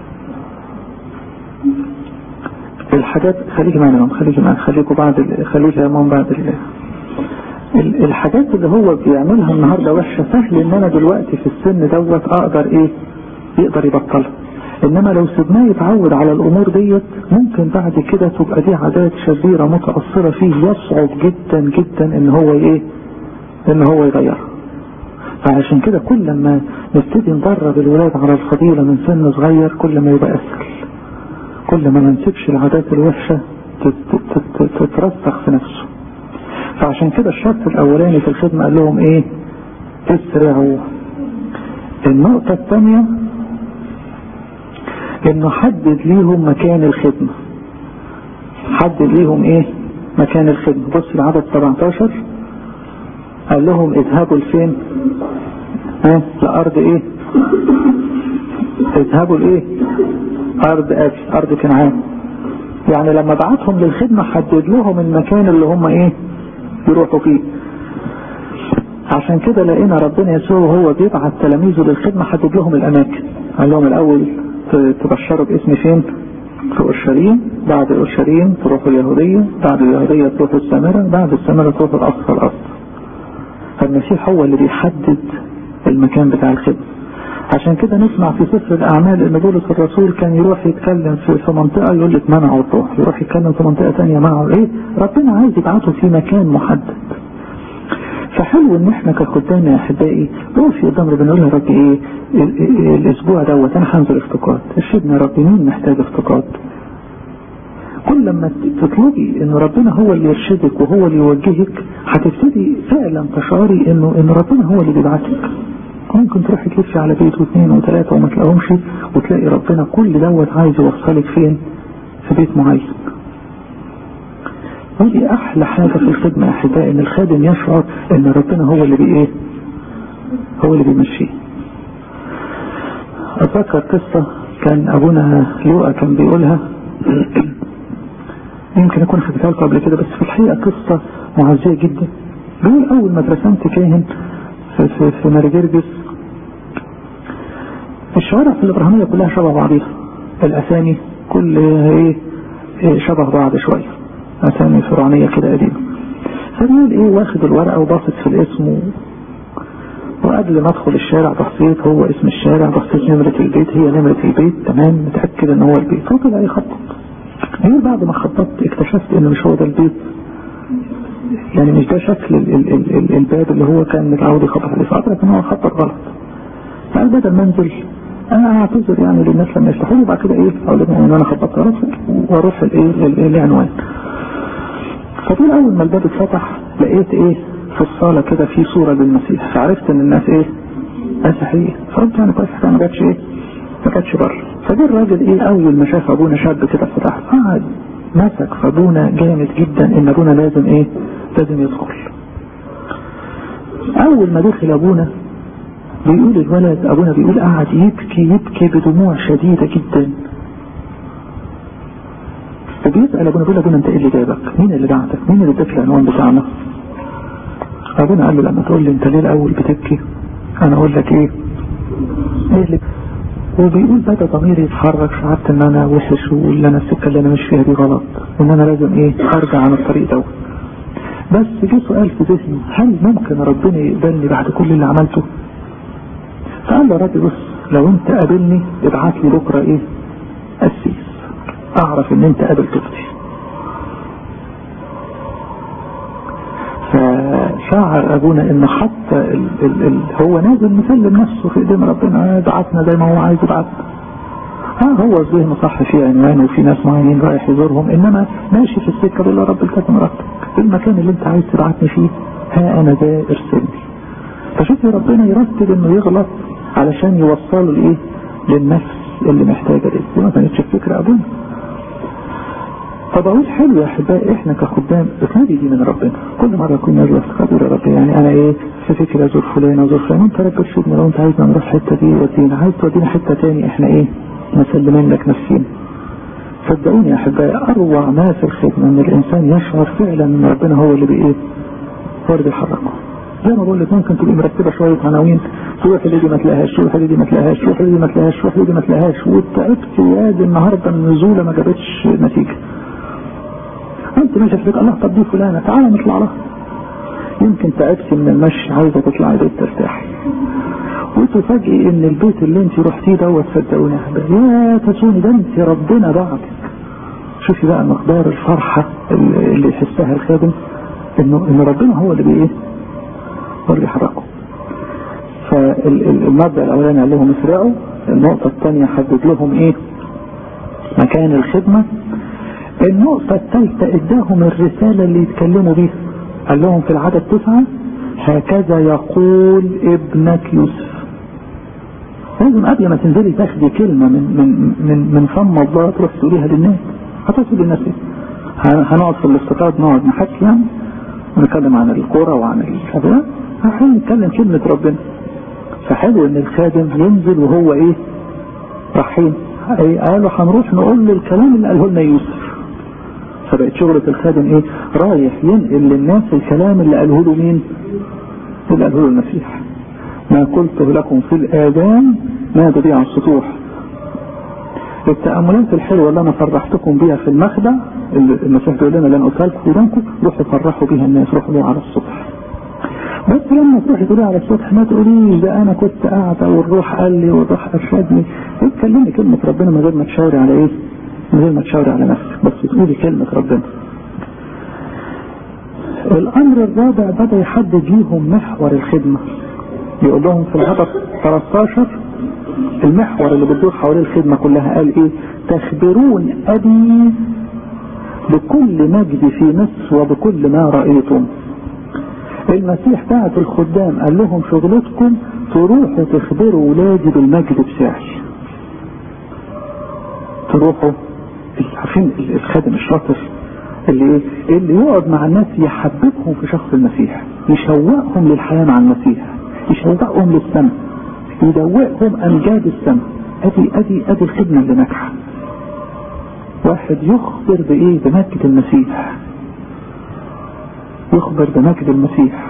الحاجات خليكي معنا خليكي معنا خليكوا بعد خليكي يا مام بعد ال... الحاجات اللي هو بيعملها النهاردة وحشة سهل ان انا دلوقتي في السن دوت اقدر ايه يقدر يبطلها انما لو سيبناه يتعود على الامور ديت ممكن بعد كده تبقى دي عادات شريرة متأثرة فيه يصعب جدا جدا ان هو ايه ان هو يغيرها فعشان كده كل ما نبتدي ندرب الولاد على الفضيلة من سن صغير كل ما يبقى اسهل كل ما ما نسيبش العادات الوحشة تترسخ في نفسه فعشان كده الشرط الاولاني في الخدمة قال لهم ايه اسرعوا النقطة الثانية انه حدد ليهم مكان الخدمة حدد ليهم ايه مكان الخدمة بص العدد 17 قال لهم اذهبوا لفين ها لارض ايه اذهبوا لايه ارض ابي ارض كنعان يعني لما بعتهم للخدمة حدد لهم المكان اللي هم ايه يروحوا فيه عشان كده لقينا ربنا يسوع وهو بيبعت تلاميذه للخدمة حدد لهم الاماكن قال لهم الاول تبشروا باسم فين في اورشليم بعد اورشليم تروحوا اليهودية بعد اليهودية تروحوا السامرة بعد السامرة تروحوا الاقصى الارض فالمسيح هو اللي بيحدد المكان بتاع الخدمة عشان كده نسمع في سفر الاعمال ان بولس الرسول كان يروح يتكلم في, في منطقة يقول لك منعوا الروح يروح يتكلم في منطقة ثانيه منعوا ايه ربنا عايز يبعته في مكان محدد فحلو ان احنا كخدام يا احبائي نقف قدام ربنا نقول يا رب ايه الاسبوع دوت انا هنزل افتقاد ارشدنا يا رب مين محتاج افتقاد كل لما تطلبي ان ربنا هو اللي يرشدك وهو اللي يوجهك هتبتدي فعلا تشعري انه ان ربنا هو اللي بيبعتك ممكن تروحي تلفي على بيت واثنين وثلاثة وما تلاقيهمش وتلاقي ربنا كل دوت عايز يوصلك فين في بيت معين ودي احلى حاجة في الخدمة يا احبائي ان الخادم يشعر ان ربنا هو اللي بايه هو اللي بيمشيه اتذكر قصة كان ابونا لوقا كان بيقولها يمكن اكون حكيتها لكم قبل كده بس في الحقيقة قصة معزية جدا بيقول اول ما اترسمت كاهن في, في, في مارجرجس الشوارع في الابراهيمية كلها شبه بعضيها الاسامي كل ايه, إيه شبه بعض شوية اسامي فرعونية كده قديمة فبيقول ايه واخد الورقة وباصت في الاسم وقبل ما ادخل الشارع بصيت هو اسم الشارع بصيت نمرة البيت هي نمرة البيت تمام متأكد ان هو البيت فطلع يخطط غير بعد ما خططت اكتشفت ان مش هو ده البيت يعني مش ده شكل ال ال ال ال الباب اللي هو كان متعود يخطط عليه فأدرك ان هو خطط غلط فقال بدل ما انزل انا اعتذر يعني للناس لما يفتحوا لي بعد كده ايه اقول لهم ان انا خططت غلط واروح الايه العنوان فطول اول ما الباب اتفتح لقيت ايه في الصالة كده في صورة للمسيح فعرفت ان الناس ايه مسيحية فقلت يعني كويس ما جاتش ايه ما كانتش بره فجه الراجل ايه اول ما شاف ابونا شاب كده فتح قعد مسك في ابونا جامد جدا ان ابونا لازم ايه لازم يدخل اول ما دخل ابونا بيقول الولد ابونا بيقول قعد يبكي يبكي بدموع شديدة جدا وبيسأل ابونا بيقول ابونا انت ايه اللي جابك مين اللي بعتك مين اللي اداك العنوان بتاعنا ابونا قال له لما تقول لي انت ليه الاول بتبكي انا اقول لك ايه ايه اللي وبيقول بدا ضميري يتحرك شعرت ان انا وحش وان انا السكه اللي انا مش فيها دي غلط وان انا لازم ايه ارجع عن الطريق دوت بس جه سؤال في ذهني هل ممكن ربنا يقبلني بعد كل اللي عملته فقال له راجل بص لو انت قابلني ابعت لي بكره ايه قسيس اعرف ان انت قابل طفلي فشعر ابونا ان حتى ال ال ال هو نازل مسلم نفسه في ايدين ربنا بعتنا زي ما هو عايز يبعتنا اه هو الذهن صح فيه عنوان وفي ناس معينين رايح يزورهم انما ماشي في السكه بيقول يا رب الكتم ربك المكان اللي انت عايز تبعتني فيه ها انا ده ارسلني فشوفي ربنا يرتب انه يغلط علشان يوصله لايه للنفس اللي محتاجه دي دي ما كانتش الفكره ابونا فبقول حلو يا احبائي احنا كخدام اطلبي دي من ربنا كل مره اكون نازل افتكر يا رب يعني انا ايه في فكره ازور فلان ازور فلان انت رب ارشدنا لو انت عايزنا نروح الحته دي ودينا عايز تودينا حته تاني احنا ايه مسلمين لك نفسينا صدقوني يا احبائي اروع ما في الخدمه ان الانسان يشعر فعلا ان ربنا هو اللي بايه هو اللي بيحركه زي ما بقول لك ممكن تبقي مرتبه شويه عناوين تروح اللي دي ما تلاقيهاش تروح اللي دي ما تلاقيهاش تروح اللي دي ما تلاقيهاش تروح اللي دي ما تلاقيهاش وتعبت يا دي النهارده النزوله ما جابتش نتيجه انت ماشي في الله طب دي فلانه تعالى نطلع لها يمكن تعبتي من المشي عايزه تطلعي بيت ترتاحي وتفاجئي ان البيت اللي انت رحتيه دوت صدقوني يا حبيبي يا تسوني ده انت ربنا بعتك شوفي بقى مقدار الفرحه اللي يحسها الخادم انه ان ربنا هو اللي بايه هو اللي بيحركه فالمبدا الاولاني قال لهم اسرعوا النقطه الثانيه حدد لهم ايه مكان الخدمه النقطة الثالثة اداهم الرسالة اللي يتكلموا بيها قال لهم في العدد تسعة هكذا يقول ابنك يوسف لازم قبل ما تنزلي تاخدي كلمة من من من من فم الله تروح تقوليها للناس هتصل للناس ايه؟ هنقعد في الاستطاعة نقعد نحكي يعني ونتكلم عن الكورة وعن الكذا هحاول نتكلم كلمة ربنا فحلو ان الخادم ينزل وهو ايه رايحين قالوا هنروح نقول له الكلام اللي قاله لنا يوسف فبقت شغلة الخادم ايه رايح ينقل للناس الكلام اللي قاله له مين اللي قاله له المسيح ما قلته لكم في الاذان نادوا بيه على السطوح التأملات الحلوة اللي انا فرحتكم بيها في المخدع المسيح بيقول لنا اللي انا قلتها لكم في ودانكم روحوا فرحوا بيها الناس روحوا بيها على السطح بس لما تروحي تقولي على السطح ما تقوليش ده انا كنت قاعدة والروح قال لي والروح ارشدني اتكلمي كلمة ربنا من غير ما تشاوري على ايه من غير ما تشاوري على نفسك بس تقولي كلمة ربنا الامر الرابع بدا يحدد ليهم محور الخدمه يقول لهم في العدد 13 المحور اللي بتدور حوالين الخدمه كلها قال ايه تخبرون ابي بكل مجد في مصر وبكل ما رايتم المسيح بعت الخدام قال لهم شغلتكم تروحوا تخبروا ولادي بالمجد بتاعي تروحوا عارفين الخادم الشاطر اللي ايه اللي يقعد مع الناس يحببهم في شخص المسيح يشوقهم للحياة مع المسيح يشوقهم للسماء يدوقهم امجاد السماء ادي ادي ادي الخدمة اللي ناجحة واحد يخبر بايه بمجد المسيح يخبر بمجد المسيح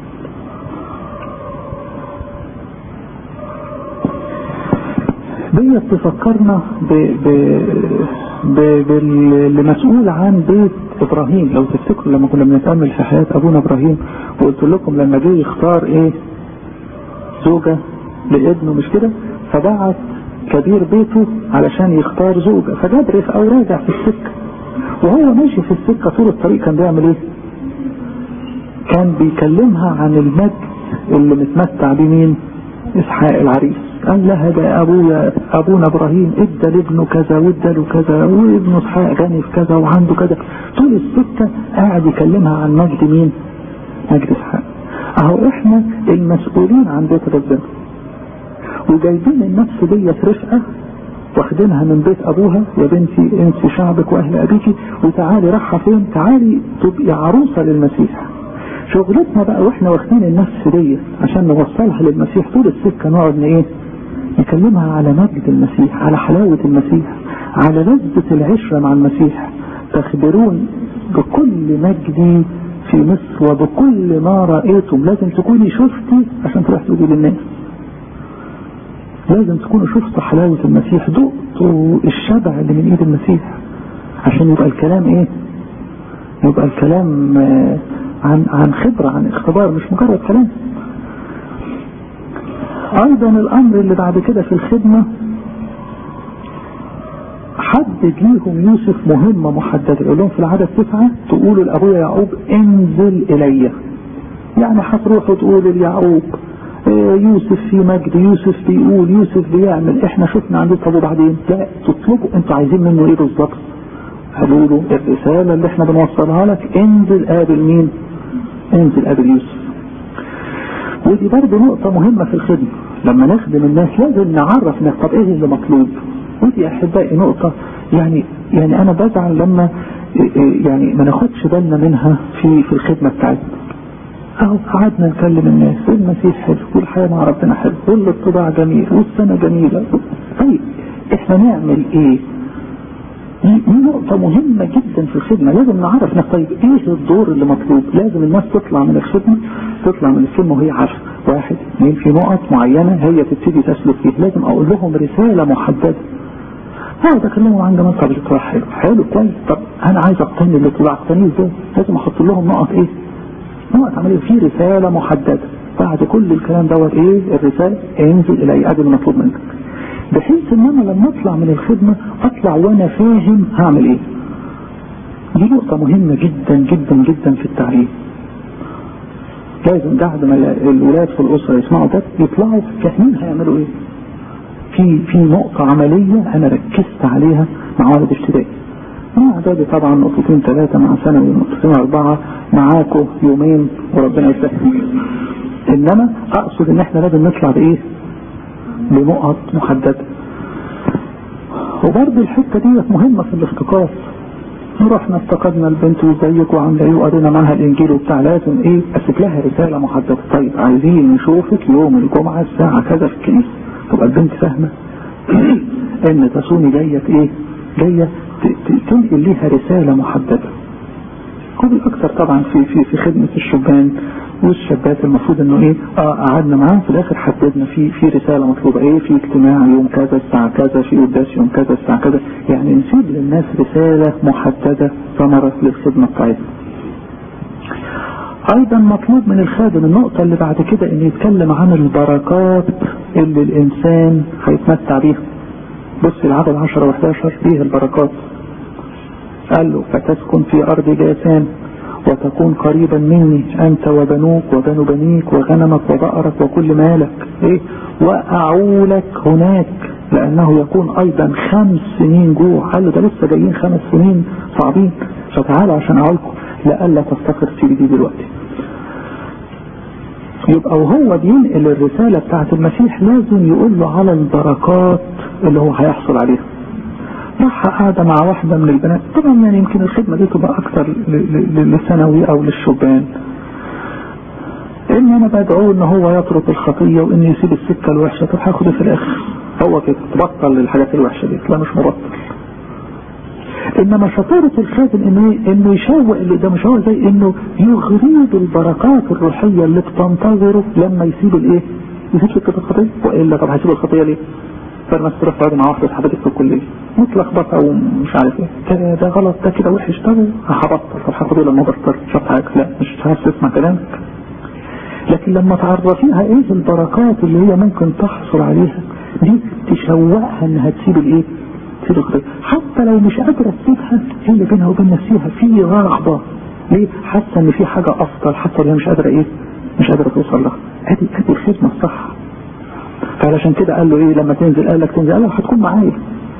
دي تفكرنا ب... ب... ب... باللي مسؤول عن بيت ابراهيم لو تفتكروا لما كنا بنتامل في حياه ابونا ابراهيم وقلت لكم لما جه يختار ايه زوجه لابنه مش كده فبعت كبير بيته علشان يختار زوجه فجبرخ او راجع في السكه وهو ماشي في السكه طول الطريق كان بيعمل ايه؟ كان بيكلمها عن المجد اللي متمتع بيه مين؟ اسحاق العريس قال لها ده ابويا ابونا ابراهيم ادى لابنه كذا وادى له كذا وابنه اسحاق غني في كذا وعنده كذا طول السكه قاعد يكلمها عن مجد مين؟ مجد اسحاق اهو احنا المسؤولين عن بيت ربنا وجايبين النفس ديت رفقه واخدينها من بيت ابوها يا بنتي انسي شعبك واهل ابيكي وتعالي رايحه فين؟ تعالي تبقي عروسه للمسيح شغلتنا بقى واحنا واخدين النفس دي عشان نوصلها للمسيح طول السكه نقعد ايه نكلمها على مجد المسيح على حلاوة المسيح على لذة العشرة مع المسيح تخبرون بكل مجدي في مصر وبكل ما رأيتم لازم تكوني شفتي عشان تروح تقولي للناس لازم تكونوا شفتوا حلاوة المسيح دقتوا الشبع اللي من ايد المسيح عشان يبقى الكلام ايه يبقى الكلام عن عن خبرة عن اختبار مش مجرد كلام ايضا الامر اللي بعد كده في الخدمة حدد ليهم يوسف مهمة محددة يقول لهم في العدد تسعة تقولوا لأبويا يعقوب انزل إلي يعني هتروحوا تقولوا ليعقوب يوسف في مجد يوسف بيقول يوسف بيعمل احنا شفنا عنده طب وبعدين لا تطلبوا انتوا عايزين منه ايه بالظبط قالوا له الرسالة اللي احنا بنوصلها لك انزل قابل مين انزل قابل يوسف ودي برضه نقطة مهمة في الخدمة لما نخدم الناس لازم نعرف ناس طب ايه اللي مطلوب ودي احبائي نقطة يعني يعني انا بزعل لما يعني ما ناخدش بالنا منها في في الخدمة بتاعتنا اهو قعدنا نكلم الناس المسيح حلو والحياة مع ربنا حلو والاتباع جميل والسنة جميلة طيب احنا نعمل ايه دي نقطة مهمة جدا في الخدمة لازم نعرف ناس طيب ايه الدور اللي مطلوب لازم الناس تطلع من الخدمة تطلع من الخدمة وهي عارفة واحد اثنين في نقط معينة هي تبتدي تسلك فيها لازم اقول لهم رسالة محددة اقعد اكلمهم عن جمال طب الاتباع حلو حلو كويس طب انا عايز اقتني الاتباع اقتنيه ازاي لازم احط لهم نقط ايه نقط عملية في رسالة محددة بعد كل الكلام دوت ايه الرسالة انزل الى ادي المطلوب منك بحيث ان انا لما اطلع من الخدمة اطلع وانا فاهم هعمل ايه دي نقطة مهمة جدا جدا جدا في التعليم لازم بعد ما الولاد في الاسرة يسمعوا ده يطلعوا فاهمين هيعملوا ايه في في نقطة عملية انا ركزت عليها مع ولد ابتدائي مع اعدادي طبعا نقطتين ثلاثة مع ثانوي نقطتين اربعة معاكم يومين وربنا يسهل انما اقصد ان احنا لازم نطلع بايه بنقط محددة وبرضه الحتة دي مهمة في الافتقاد رحنا افتقدنا البنت وزيك وعامله ايه وقرينا معاها الانجيل وبتاع لازم ايه اسيب لها رساله محدده طيب عايزين نشوفك يوم الجمعه الساعه كذا في الكنيسه تبقى البنت فاهمه ان تسوني جايه ايه؟ جايه تنقل ليها رساله محدده وبالاكثر طبعا في في في خدمه الشبان والشابات المفروض انه ايه اه قعدنا معاهم في الاخر حددنا في في رساله مطلوبه ايه في اجتماع يوم كذا الساعه كذا في قداس يوم كذا الساعه كذا يعني نسيب للناس رساله محدده ثمره للخدمه بتاعتنا. ايضا مطلوب من الخادم النقطه اللي بعد كده ان يتكلم عن البركات اللي الانسان هيتمتع بيها. بص العدد 10 و11 فيه البركات. قال له فتسكن في ارض جاسان وتكون قريبا مني أنت وبنوك وبنو بنيك وغنمك وبقرك وكل مالك إيه وأعولك هناك لأنه يكون أيضا خمس سنين جوع قال له ده لسه جايين خمس سنين صعبين فتعالوا عشان أعولكم لألا تفتقر في دي دلوقتي يبقى وهو بينقل الرسالة بتاعت المسيح لازم يقول له على البركات اللي هو هيحصل عليها راح قاعدة مع واحدة من البنات طبعا يعني يمكن الخدمة دي تبقى أكثر للثانوي أو للشبان إن أنا بدعوه إن هو يترك الخطية وإن يسيب السكة الوحشة طب هاخد في الآخر هو كده تبطل الحاجات الوحشة دي لا مش مبطل انما شطارة الخادم انه انه يشوق اللي ده مش هو زي انه يغريب البركات الروحية اللي بتنتظره لما يسيب الايه يسيب سكة الخطية والا طب هيسيب الخطية ليه فالناس تروح تقعد مع واحدة صاحبتك في الكلية متلخبطة ومش عارف ايه ده غلط ده كده وحش طب هبطل طب هاخده لما بطل شوف حاجة لا مش عايز تسمع كلامك لكن لما تعرفيها ايه البركات اللي هي ممكن تحصل عليها دي تشوقها انها تسيب الايه تسيب الخطية حتى لو مش قادرة تسيبها هي اللي بينها وبين نفسها في رغبة ليه حاسة ان في حاجة افضل حتى لو مش قادرة ايه مش قادرة توصل لها ادي ادي الخدمة الصح فعلشان كده قال له ايه لما تنزل قال لك تنزل قال له هتكون معايا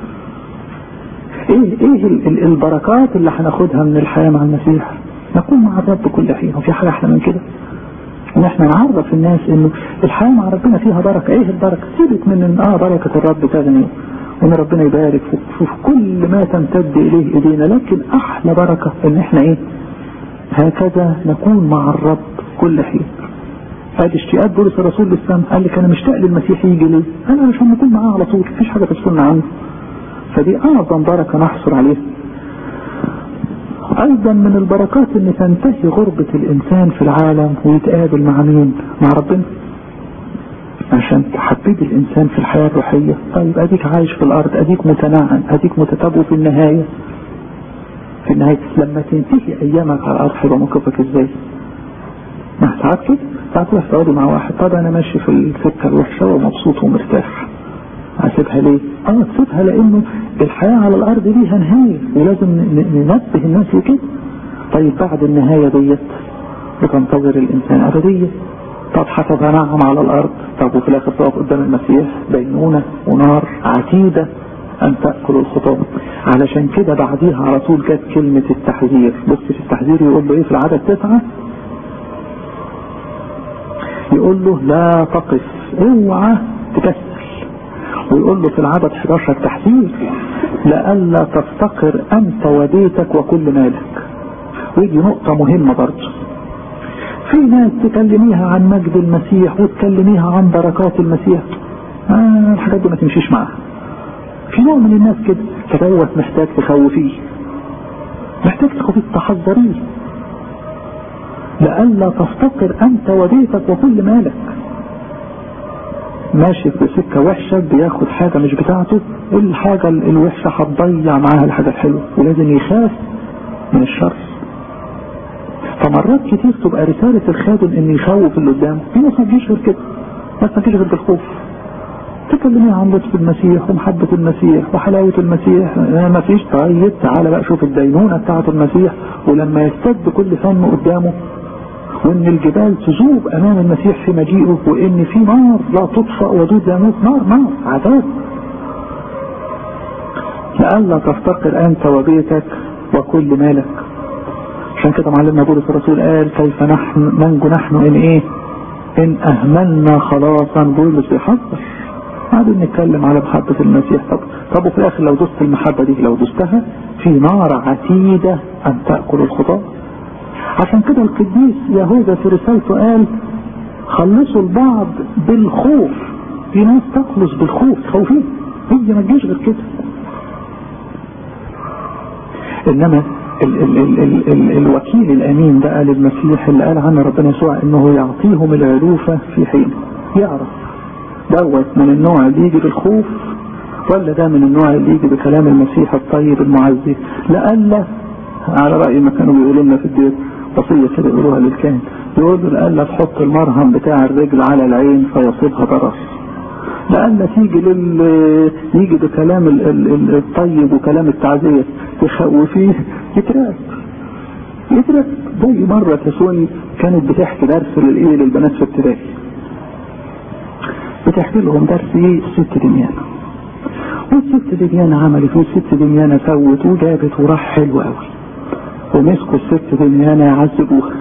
ايه ايه البركات اللي هناخدها من الحياة مع المسيح نكون مع الرب كل حين وفي حاجة احلى من كده ان احنا نعرف الناس انه الحياة مع ربنا فيها بركة ايه البركة سيبك من ان اه بركة الرب تغني وان ربنا يبارك في كل ما تمتد اليه ايدينا لكن احلى بركة ان احنا ايه هكذا نكون مع الرب كل حين هذه اشتياقات بولس الرسول للسماء قال لك انا مشتاق للمسيح يجي ليه انا مش نكون معاه على طول مفيش حاجة تفصلنا عنه فدي اعظم بركة نحصل عليها ايضا من البركات ان تنتهي غربة الانسان في العالم ويتقابل مع مين مع ربنا عشان تحبب الانسان في الحياة الروحية طيب اديك عايش في الارض اديك متنعم اديك متتابع في النهاية في النهاية لما تنتهي ايامك على الارض هيبقى موقفك ازاي ما ساعات كده ساعات تروح تقعدوا مع واحد طب انا ماشي في السكة الوحشة ومبسوط ومرتاح هسيبها ليه؟ اه تسيبها لانه الحياة على الارض ليها نهاية ولازم ننبه الناس لكده طيب بعد النهاية ديت بتنتظر الانسان ابدية طب هتتنعم على الارض طب وفي الاخر تقف قدام المسيح بينونة ونار عتيدة ان تأكل الخطاب علشان كده بعديها على طول جت كلمة التحذير بص في التحذير يقول له ايه في العدد تسعة يقول له لا تقف اوعى تكسل ويقول له في العدد 11 تحذير لئلا تفتقر انت وبيتك وكل مالك ودي نقطة مهمة برضه في ناس تكلميها عن مجد المسيح وتكلميها عن بركات المسيح آه الحاجات دي ما تمشيش معاها في نوع من الناس كده فدوت محتاج تخوفيه محتاج تخوفيه تحذريه لئلا تفتقر انت وبيتك وكل مالك ماشي في سكة وحشة بياخد حاجة مش بتاعته الحاجة الوحشة هتضيع معاها الحاجة الحلوة ولازم يخاف من الشر فمرات كتير تبقى رسالة الخادم ان يخوف اللي قدامه في ناس ما تجيش غير كده بس ما تجيش غير بالخوف تكلميها عن لطف المسيح ومحبة المسيح وحلاوة المسيح ما فيش طيب تعالى بقى شوف الدينونة بتاعة المسيح ولما يستد كل فم قدامه وان الجبال تذوب امام المسيح في مجيئه وان في نار لا تطفأ ودود يموت نار نار عذاب لئلا تفتقر انت وبيتك وكل مالك عشان كده معلمنا بولس الرسول قال كيف نحن ننجو نحن ان ايه ان اهملنا خلاصا بولس بيحذر قاعدين نتكلم على محبة المسيح طب طب وفي الاخر لو دوست المحبة دي لو دوستها في نار عتيدة ان تأكل الخطاه عشان كده القديس يهوذا في رسالته قال خلصوا البعض بالخوف في ناس تخلص بالخوف خوفين هي ما تجيش غير كده انما ال ال ال ال ال الوكيل الامين بقى للمسيح اللي قال عنه ربنا يسوع انه يعطيهم العلوفة في حين يعرف دوت من النوع اللي يجي بالخوف ولا ده من النوع اللي يجي بكلام المسيح الطيب المعزي لألا على رأي ما كانوا بيقولوا لنا في البيت وصية كده يقولوها للكاهن يقولوا لألا تحط المرهم بتاع الرجل على العين فيصيبها ضرر لألا تيجي لل يجي بكلام ال... ال... ال... الطيب وكلام التعزية تخوفيه يترعب يدرك زي مرة تسوني كانت بتحكي درس للايه للبنات في ابتدائي بتحكي لهم درس ايه ست دميانة والست دميانة عملت والست دميانة سوت وجابت وراح حلو قوي ومسكوا الست دميانة يعذبوها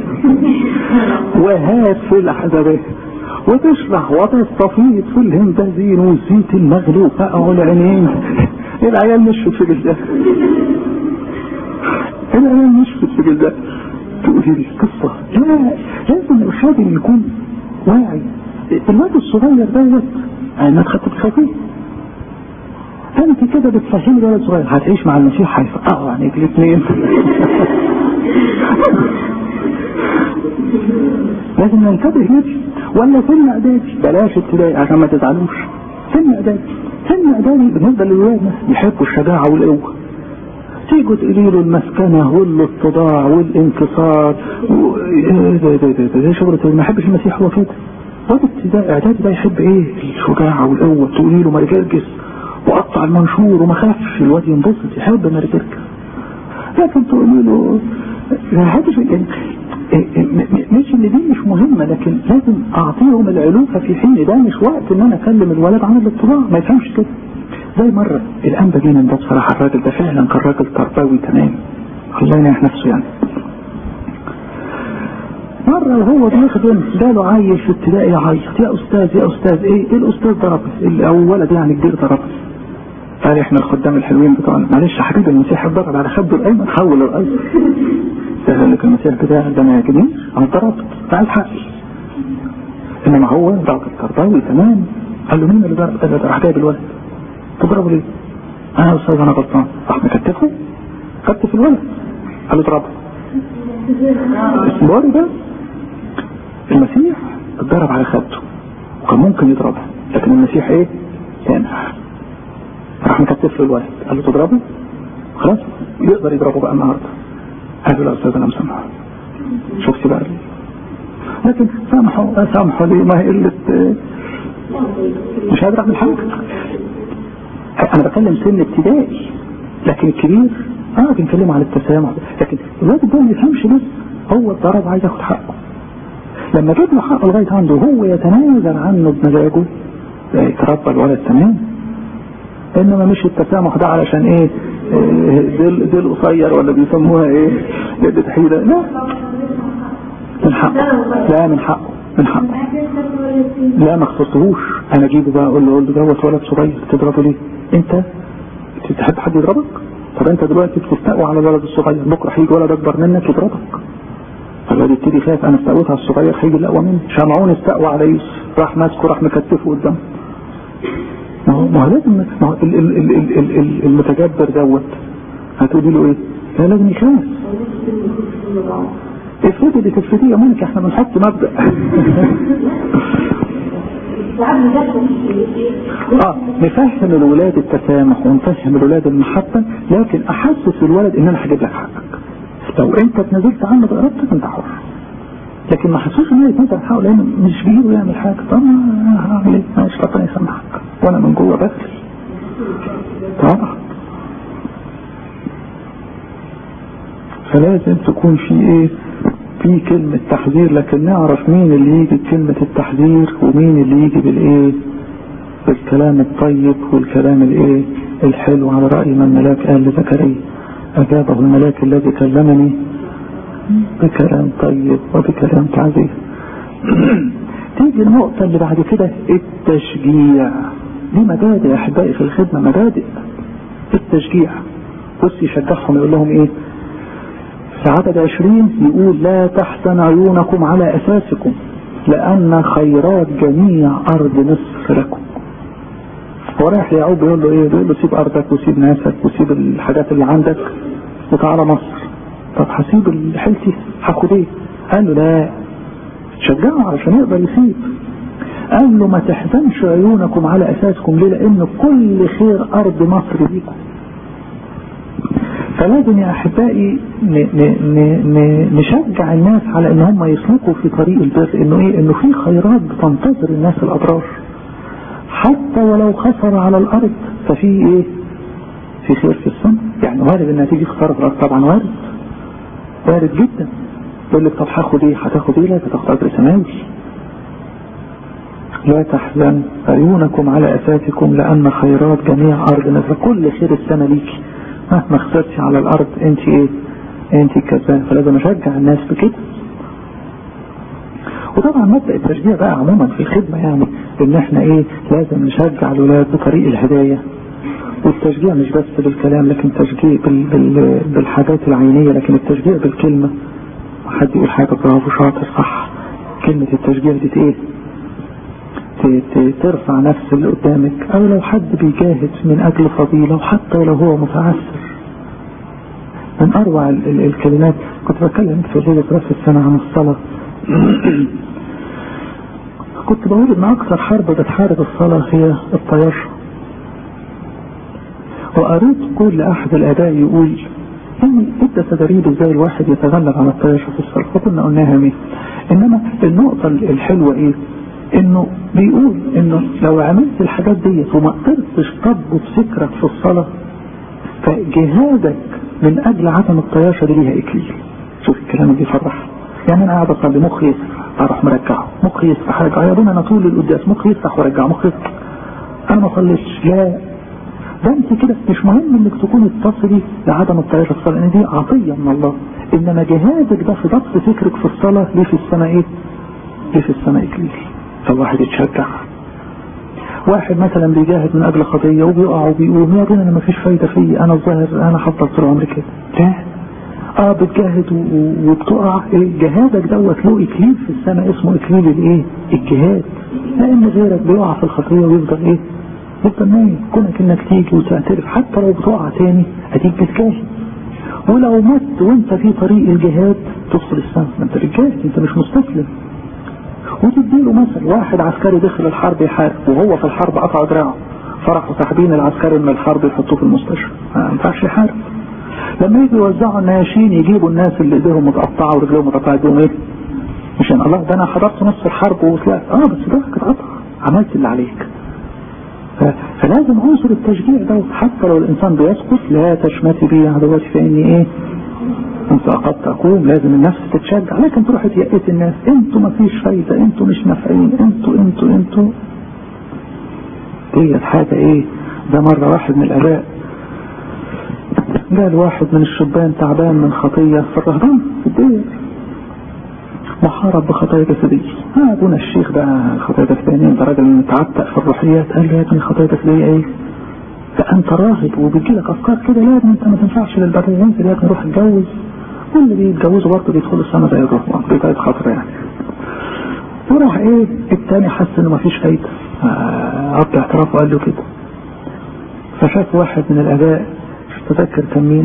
وهات في العذابات وتشرح وتستفيض في الهندازين والزيت المغلي وفقعوا العينين العيال نشفت في جلدها العيال نشفت في جلدها تقولي لي القصة لا لازم الخادم يكون واعي الواد الصغير دوت انا خدت بخفيه انت كده بتفهمي الولد صغير هتعيش مع المسيح هيفقعوا عينيك الاثنين لازم ننتبه لدي ولا سن اعدادي بلاش ابتدائي عشان ما تزعلوش سن اعدادي سن اعدادي بالنسبه للولاد بيحبوا الشجاعه والقوه تيجوا تقولي له المسكنه والاتضاع والانكسار و... ده ده ده ده شغل ما يحبش المسيح هو كده واد ابتدائي اعدادي ده يحب ايه الشجاعه والقوه تقولي له ما يجرجس وقطع المنشور وما خافش الواد ينبسط يحب ما يجرجس لكن تقولي له هذا يعني مش ان دي مش مهمة لكن لازم اعطيهم العلوفة في حين ده مش وقت ان انا اكلم الولد عن الاتباع ما يفهمش كده زي مرة الانبا جينا ده بصراحة الراجل ده فعلا كان راجل تربوي تمام الله ينح نفسه يعني مرة وهو بيخدم جاله عيل في ابتدائي يعيط يا استاذ يا استاذ ايه ايه الاستاذ ضربني او ولد يعني كبير ضربني قال احنا الخدام الحلوين بتوعنا معلش يا حبيبي المسيح اتضرب على خده الايمن حول للايسر سهل لك المسيح بتاعك ده ما يعجبنيش انا ضربت تعال حقي انما هو راجل تربوي تمام قال له مين اللي ضرب قال له راح جايب الولد تضربه ليه؟ انا يا استاذ انا غلطان راح مكتفه كتف الولد قال له اضربه السباري ده المسيح اتضرب على خدته وكان ممكن يضربه لكن المسيح ايه؟ سامح راح مكتف له الولد قال له تضربه خلاص يقدر يضربه بقى النهارده قال له لا استاذ انا مسامحه شفتي بقى لكن سامحوا سامحوا ليه ما هي قله مش قادر اعمل حاجه انا بكلم سن ابتدائي لكن الكبير اه بنكلمه على التسامح لكن الواد ده ما يفهمش بس هو اتضرب عايز ياخد حقه لما جاب له حقه لغايه عنده هو يتنازل عنه بمزاجه يتربى الولد تمام انما مش التسامح ده علشان ايه ديل ديل قصير ولا بيسموها ايه يد حيله لا من حقه لا من حقه من حقه لا ما اختصهوش انا اجيبه بقى اقول له اقول له دوت ولد صغير تضربه ليه انت تحب حد يضربك طب انت دلوقتي بتستقوى على الولد الصغير بكره هيجي ولد اكبر منك يضربك فالولد يبتدي يخاف انا استقويت على الصغير هيجي الاقوى مني شمعون استقوى على يوسف راح ماسكه راح مكتفه قدامه ما هو ما هو لازم ما هو ال- ال- ال- ال- ال- ال- المتجبر دوت هتقولي له ايه؟ لا لازم يخاف افرضي اللي تفرضيه يا مونيكا احنا بنحط مبدأ اه نفهم الولاد التسامح ونفهم الولاد المحبة لكن احسس الولد ان انا هجيب لك حقك لو انت اتنازلت عنه بارادتك انت حر لكن ما حسوش ان هو يتنازل عن حقه لانه مش بايده يعمل حاجه طب ما هعمل ايه؟ ماشي ربنا يسامحك وانا من جوه بغلي طبعا فلازم تكون في ايه في كلمة تحذير لكن نعرف مين اللي يجي بكلمة التحذير ومين اللي يجي بالايه بالكلام الطيب والكلام الايه الحلو على رأي ما الملاك قال لزكريا أجابه الملاك الذي كلمني بكلام طيب وبكلام تعزيز تيجي النقطة اللي بعد كده التشجيع دي مبادئ يا أحبائي في الخدمة مبادئ التشجيع بص يشجعهم يقول لهم ايه في عدد عشرين يقول لا تحزن عيونكم على أساسكم لأن خيرات جميع أرض مصر لكم هو رايح يعقوب بيقول له ايه بيقول له سيب أرضك وسيب ناسك وسيب الحاجات اللي عندك وتعالى مصر طب هسيب حيلتي هاخد ايه قال له لا شجعه علشان يقدر يسيب قال له ما تحزنش عيونكم على أساسكم ليه لأن كل خير أرض مصر ليكم فلازم يا احبائي نشجع الناس على ان هم يسلكوا في طريق البر انه ايه انه في خيرات بتنتظر الناس الابرار حتى ولو خسر على الارض ففي ايه في خير في السماء يعني وارد انها تيجي خساره في الارض طبعا وارد وارد جدا يقول لك طب هاخد ايه هتاخد ايه لا تاخد اجر سماوي لا تحزن عيونكم على اساسكم لان خيرات جميع ارض نزل كل خير السنه ليكي مهما خسرتي على الارض انت ايه انت كسبان فلازم اشجع الناس بكده وطبعا مبدا التشجيع بقى عموما في الخدمه يعني ان احنا ايه لازم نشجع الاولاد بطريق الهدايه والتشجيع مش بس بالكلام لكن تشجيع بال بال بالحاجات العينيه لكن التشجيع بالكلمه حد يقول حاجه برافو شاطر صح كلمه التشجيع دي ايه ترفع نفس اللي قدامك او لو حد بيجاهد من اجل فضيلة وحتى ولو هو متعسر من اروع ال ال الكلمات كنت بتكلم في ليلة راس السنة عن الصلاة كنت بقول ان اكثر حرب بتحارب الصلاة هي الطيار وقريت كل احد الاداء يقول يعني ادى تدريب ازاي الواحد يتغلب على الطياشة في الصلاة فكنا قلناها مين انما النقطة الحلوة ايه انه بيقول انه لو عملت الحاجات ديت وما قدرتش تضبط فكرك في الصلاة فجهادك من اجل عدم الطياشة دي ليها اكليل شوف الكلام اللي يفرح يعني انا قاعد اصلي مخي يسرح اروح مرجعه مخي يسرح ارجع يا ابونا انا طول القداس مخي يسرح وارجع مخي يسرح انا ما صليتش لا ده انت كده مش مهم انك تكوني تصلي لعدم الطياشة في الصلاة لان دي عطية من الله انما جهادك ده في ضبط فكرك في الصلاة ليه في السماء ايه ليه في السماء اكليل فالواحد يتشجع واحد مثلا بيجاهد من اجل خطية وبيقع وبيقوم يا ابني انا مفيش فايدة فيا انا الظاهر انا هفضل طول عمري كده لا اه بتجاهد وبتقع ايه جهادك دوت له اكليل في السماء اسمه اكليل الايه الجهاد لان غيرك بيقع في الخطية ويفضل ايه يفضل نايم كونك انك تيجي وتعترف حتى لو بتقع تاني اديك بتجاهد ولو مت وانت في طريق الجهاد تدخل السماء انت بتجاهد انت مش مستسلم وتديله مثل واحد عسكري دخل الحرب يحارب وهو في الحرب قطع دراعه فرحوا ساحبين العسكري من الحرب يحطوه في المستشفى ما ينفعش يحارب لما يجوا يوزعوا الناشين يجيبوا الناس اللي ايديهم متقطعه ورجليهم متقطعه يدوهم ايه؟ مش الله ده انا حضرت نص الحرب وطلعت اه بس ده اتقطع عملت اللي عليك فلازم عنصر التشجيع ده حتى لو الانسان بيسقط لا تشمتي بي عدواتي فاني ايه انت قد تقوم لازم النفس تتشجع لكن تروح تيأس الناس انتوا ما فيش فايدة انتوا مش نافعين انتوا انتوا انتوا ديت حاجة ايه ده مرة واحد من الاباء قال واحد من الشبان تعبان من خطية في الرهبان في الدير محارب بخطايا جسدية ها ابونا الشيخ ده خطايا جسدية انت راجل متعتق في الروحيات قال له يا ابني خطايا جسدية ايه فانت راهب وبيجي لك افكار كده لا يا ابني انت ما تنفعش للبرية انزل يا ابني روح اتجوز واللي بيتجوزوا برضه بيدخلوا السنة زي الرهبان بطاقة خطر يعني وراح ايه التاني حس انه مفيش فايدة رب اعترافه قال له كده فشاف واحد من الاباء مش متذكر كان مين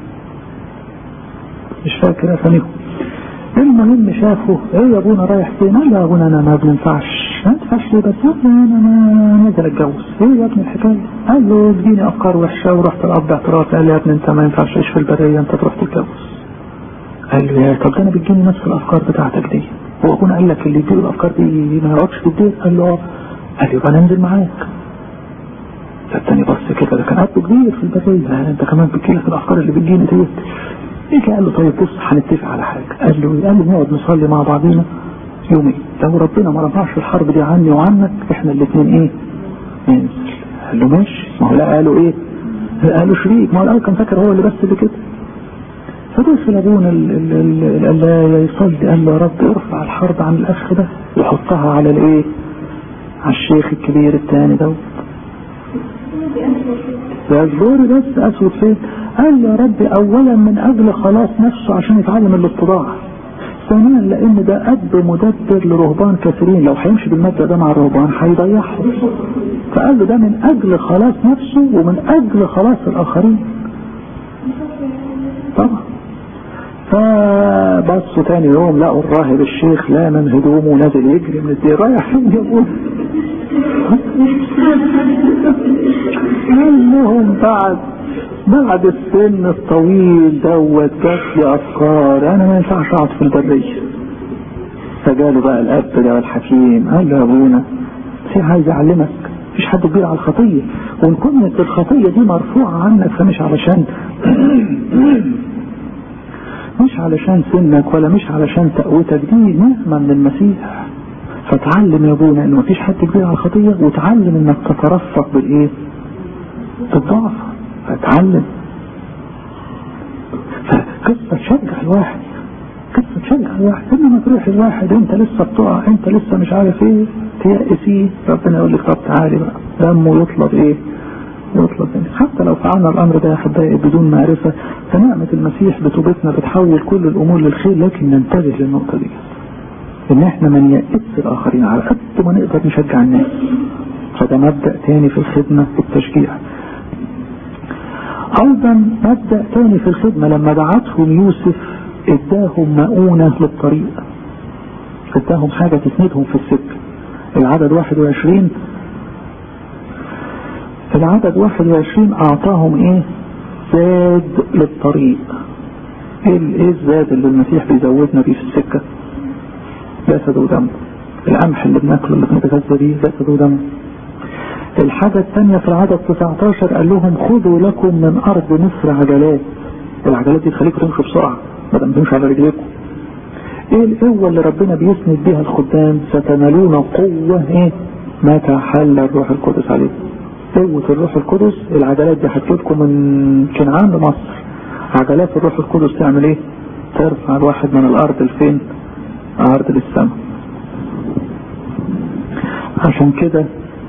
مش فاكر اساميهم المهم شافه ايه يا ابونا رايح فين قال له يا ابونا انا ما بينفعش ما ينفعش ليه بس انا ما نازل اتجوز ايه يا ابني الحكايه قال له اديني افكار وحشه ورحت الاب اعتراف قال لي يا ابني انت ما ينفعش تعيش في البريه انت تروح تتجوز قال له يا طب ده انا بتجيني نفس الافكار بتاعتك دي هو ابونا قال لك اللي يديله الافكار دي ما يقعدش في البيت قال له اه قال له يبقى ننزل معاك فالتاني بص كده ده كان قد كبير في البريه يعني انت كمان بتجيلك الافكار اللي بتجيني ديت ايه قال له طيب بص هنتفق على حاجه قال له قال له نقعد نصلي مع بعضينا يومين لو ربنا ما رفعش الحرب دي عني وعنك احنا الاثنين ايه ننزل قال له ماشي ما هو لا قالوا ايه قالوا شريك ما هو الاول كان فاكر هو اللي بس اللي كده فدخل ابونا القلاية يصلي قال له يا رب ارفع الحرب عن الاخ ده وحطها على الايه على الشيخ الكبير الثاني دوت فالزوري بس اسود فين قال يا رب اولا من اجل خلاص نفسه عشان يتعلم الاتضاع ثانيا لان ده اب مدبر لرهبان كثيرين لو هيمشي بالمبدا ده مع الرهبان هيضيعهم فقال له ده من اجل خلاص نفسه ومن اجل خلاص الاخرين طبعا فبصوا تاني يوم لقوا الراهب الشيخ لا من هدومه نازل يجري من الدير رايح فين يقول انهم بعد بعد السن الطويل دوت جات لي افكار انا ما ينفعش اقعد في البريه فجاله بقى الاب ده الحكيم قال له يا ابونا في عايز اعلمك مفيش حد كبير على الخطيه وان كنت الخطيه دي مرفوعه عنك فمش علشان مش علشان سنك ولا مش علشان تقوتك دي نعمة من المسيح فتعلم يا ابونا ان مفيش حد كبير على الخطية وتعلم انك تترفق بالايه بالضعف فتعلم فقصة تشجع الواحد قصة تشجع الواحد انما تروح الواحد انت لسه بتقع انت لسه مش عارف ايه تيأسي ربنا يقول لك طب تعالي بقى دمه يطلب ايه يطلب منك حتى لو فعلنا الامر ده يا احبائي بدون معرفة فنعمة المسيح بتوبتنا بتحول كل الامور للخير لكن ننتبه للنقطة دي ان احنا ما نيأس الاخرين على قد ما نقدر نشجع الناس فده مبدأ تاني في الخدمة التشجيع ايضا مبدأ تاني في الخدمة لما بعتهم يوسف اداهم مؤونة للطريق اداهم حاجة تسندهم في السكة العدد 21 العدد 21 اعطاهم ايه زاد للطريق ايه ايه الزاد اللي المسيح بيزودنا بيه في السكة جسد ودم القمح اللي بناكله اللي بنتغذى بيه جسد ودم الحاجة الثانية في العدد 19 قال لهم خذوا لكم من أرض مصر عجلات العجلات دي تخليكم تمشوا بسرعة بدل تمشوا على رجليكم ايه القوة اللي ربنا بيسند بيها الخدام ستنالون قوة ايه متى حل الروح القدس عليكم قوة الروح القدس العجلات دي هتجيبكم من كنعان لمصر عجلات الروح القدس تعمل ايه ترفع الواحد من الارض لفين ارض للسماء عشان كده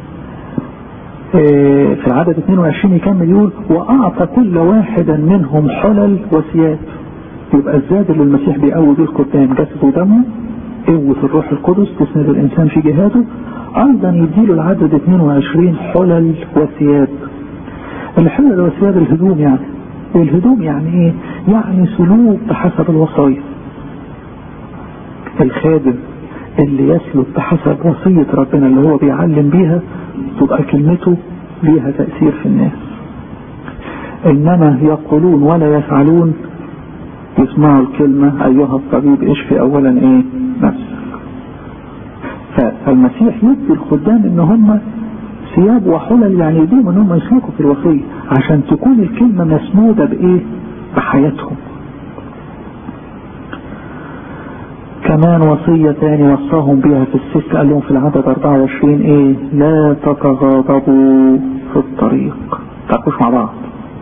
في العدد 22 يكمل يقول واعطى كل واحدا منهم حلل وثياب يبقى الزاد اللي المسيح بيقوي بيه القدام جسده ودمه قوة الروح القدس تسند الانسان في جهاده ايضا يديله العدد 22 حلل وثياب الحلل والثياب الهدوم يعني الهدوم يعني ايه يعني سلوك بحسب الوصايا الخادم اللي يسلك بحسب وصية ربنا اللي هو بيعلم بيها تبقى كلمته ليها تأثير في الناس إنما يقولون ولا يفعلون يسمعوا الكلمة أيها الطبيب اشفي أولا إيه نفسك فالمسيح يدي الخدام إن هم ثياب وحلل يعني يديهم إن هم يسلكوا في الوصية عشان تكون الكلمة مسنودة بإيه بحياتهم كمان وصية تاني وصاهم بيها في السكة قال لهم في العدد 24 ايه لا تتغاضبوا في الطريق تقوش مع بعض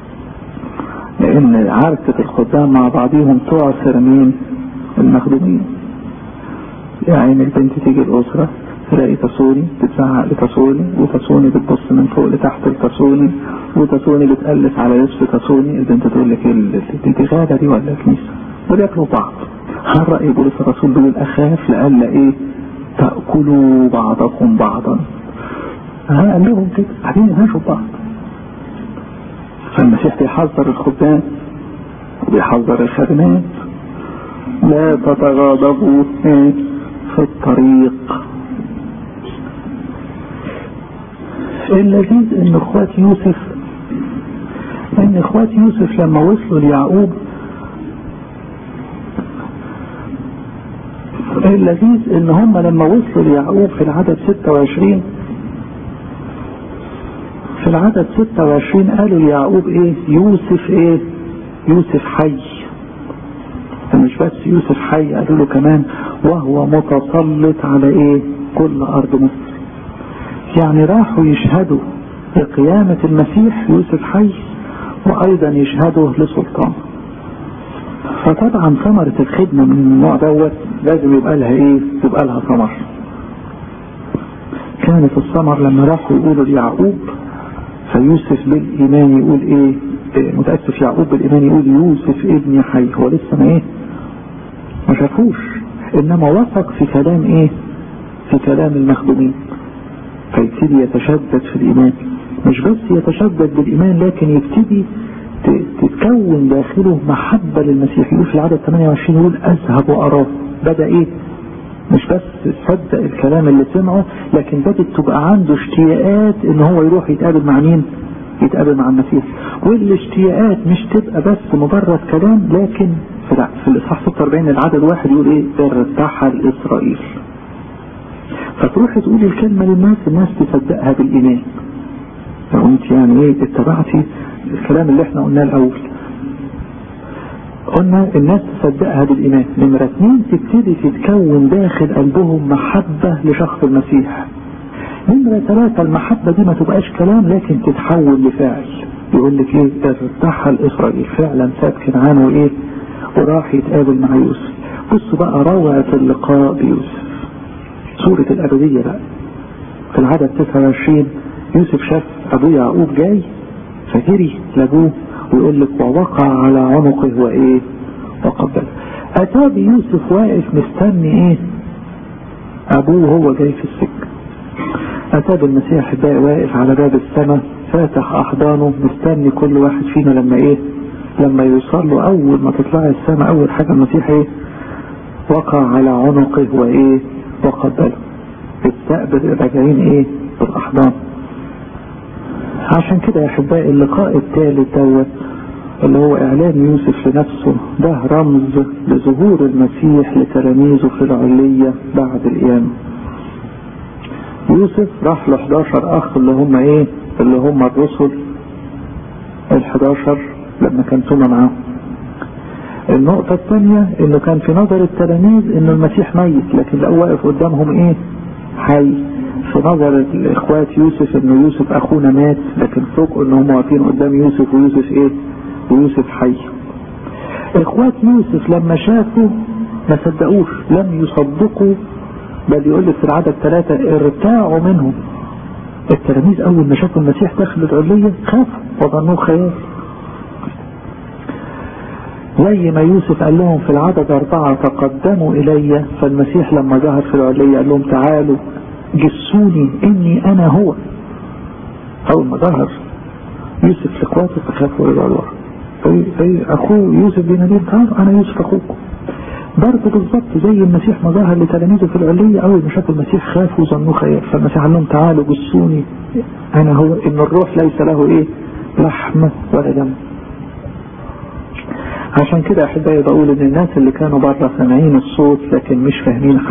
لان عركة الخدام مع بعضهم تعثر مين المخدومين يعني البنت تيجي الاسرة تلاقي تسوني تتزعق لتسوني وتسوني بتبص من فوق لتحت لتسوني وتسوني بتقلس على لبس تسوني البنت تقول لك ايه دي غابة دي ولا كنيسة وبياكلوا بعض هل رأي بولس الرسول بيقول أخاف لألا إيه تأكلوا بعضكم بعضا ها قال لهم كده قاعدين يهاشوا بعض فالمسيح بيحذر الخدام وبيحذر الخادمات لا تتغاضبوا إيه في الطريق اللذيذ ان اخوات يوسف ان اخوات يوسف لما وصلوا ليعقوب اللذيذ ان هم لما وصلوا ليعقوب في العدد 26 في العدد 26 قالوا ليعقوب ايه يوسف ايه يوسف حي مش بس يوسف حي قالوا له كمان وهو متسلط على ايه كل ارض مصر يعني راحوا يشهدوا لقيامة المسيح يوسف حي وايضا يشهدوا لسلطانه فطبعا ثمرة الخدمة من النوع دوت لازم يبقى لها ايه يبقى لها ثمر كانت الثمر لما راحوا يقولوا ليعقوب فيوسف بالايمان يقول ايه, إيه متأسف يعقوب بالايمان يقول يوسف ابني حي هو لسه ما ايه ما شافوش انما وثق في كلام ايه في كلام المخدومين فيبتدي يتشدد في الايمان مش بس يتشدد بالايمان لكن يبتدي تتكون داخله محبة للمسيح يقول في العدد 28 يقول أذهب وأراه بدأ إيه مش بس صدق الكلام اللي سمعه لكن بدأت تبقى عنده اشتياقات ان هو يروح يتقابل مع مين يتقابل مع المسيح والاشتياقات مش تبقى بس مجرد كلام لكن في, في الاصحاح 46 العدد واحد يقول ايه ارتحل اسرائيل فتروح تقول الكلمة للناس الناس تصدقها بالايمان لو انت يعني ايه اتبعتي الكلام اللي احنا قلناه الاول قلنا الناس تصدقها بالإيمان نمرة اتنين تبتدي تتكون داخل قلبهم محبة لشخص المسيح نمرة ثلاثة المحبة دي ما تبقاش كلام لكن تتحول لفعل يقول لك ايه ارتحل اسرائيل فعلا ساب كنعان وايه وراح يتقابل مع يوسف بصوا بقى روعة اللقاء بيوسف سورة الأبدية بقى في العدد 29 يوسف شاف أبوه يعقوب جاي فجري لأبوه ويقول لك ووقع على عنقه وإيه وقبل أتى بيوسف واقف مستني إيه أبوه هو جاي في السكة أتى بالمسيح بقى واقف على باب السماء فاتح أحضانه مستني كل واحد فينا لما إيه لما يوصل له أول ما تطلع السماء أول حاجة المسيح إيه وقع على عنقه وإيه وقبله استقبل الراجعين إيه بالأحضان عشان كده يا أحبائي اللقاء الثالث دوت اللي هو إعلان يوسف لنفسه ده رمز لظهور المسيح لتلاميذه في العلية بعد القيامة يوسف راح ل 11 أخ اللي هم إيه اللي هم الرسل ال 11 لما كان ثم معاهم النقطة الثانية انه كان في نظر التلاميذ انه المسيح ميت لكن لو واقف قدامهم ايه حي في نظر الاخوات يوسف انه يوسف اخونا مات لكن فوق ان هم واقفين قدام يوسف ويوسف ايه ويوسف حي اخوات يوسف لما شافوا ما صدقوش لم يصدقوا بل يقول لك في العدد ثلاثة ارتاعوا منهم التلاميذ اول ما شافوا المسيح داخل العلية خافوا وظنوه خيال زي ما يوسف قال لهم في العدد أربعة تقدموا إلي فالمسيح لما ظهر في العلية قال لهم تعالوا جسوني إني أنا هو أول ما ظهر يوسف لإخواته فخافوا رجعوا لورا أي أخوه يوسف بن تعالوا أنا يوسف أخوكم برضه بالظبط زي المسيح ما ظهر لتلاميذه في العلية أول ما شافوا المسيح خافوا وظنوه خيال فالمسيح قال لهم تعالوا جسوني أنا هو إن الروح ليس له إيه لحم ولا دم عشان كده احبائي بقول ان الناس اللي كانوا بره سامعين الصوت لكن مش فاهمين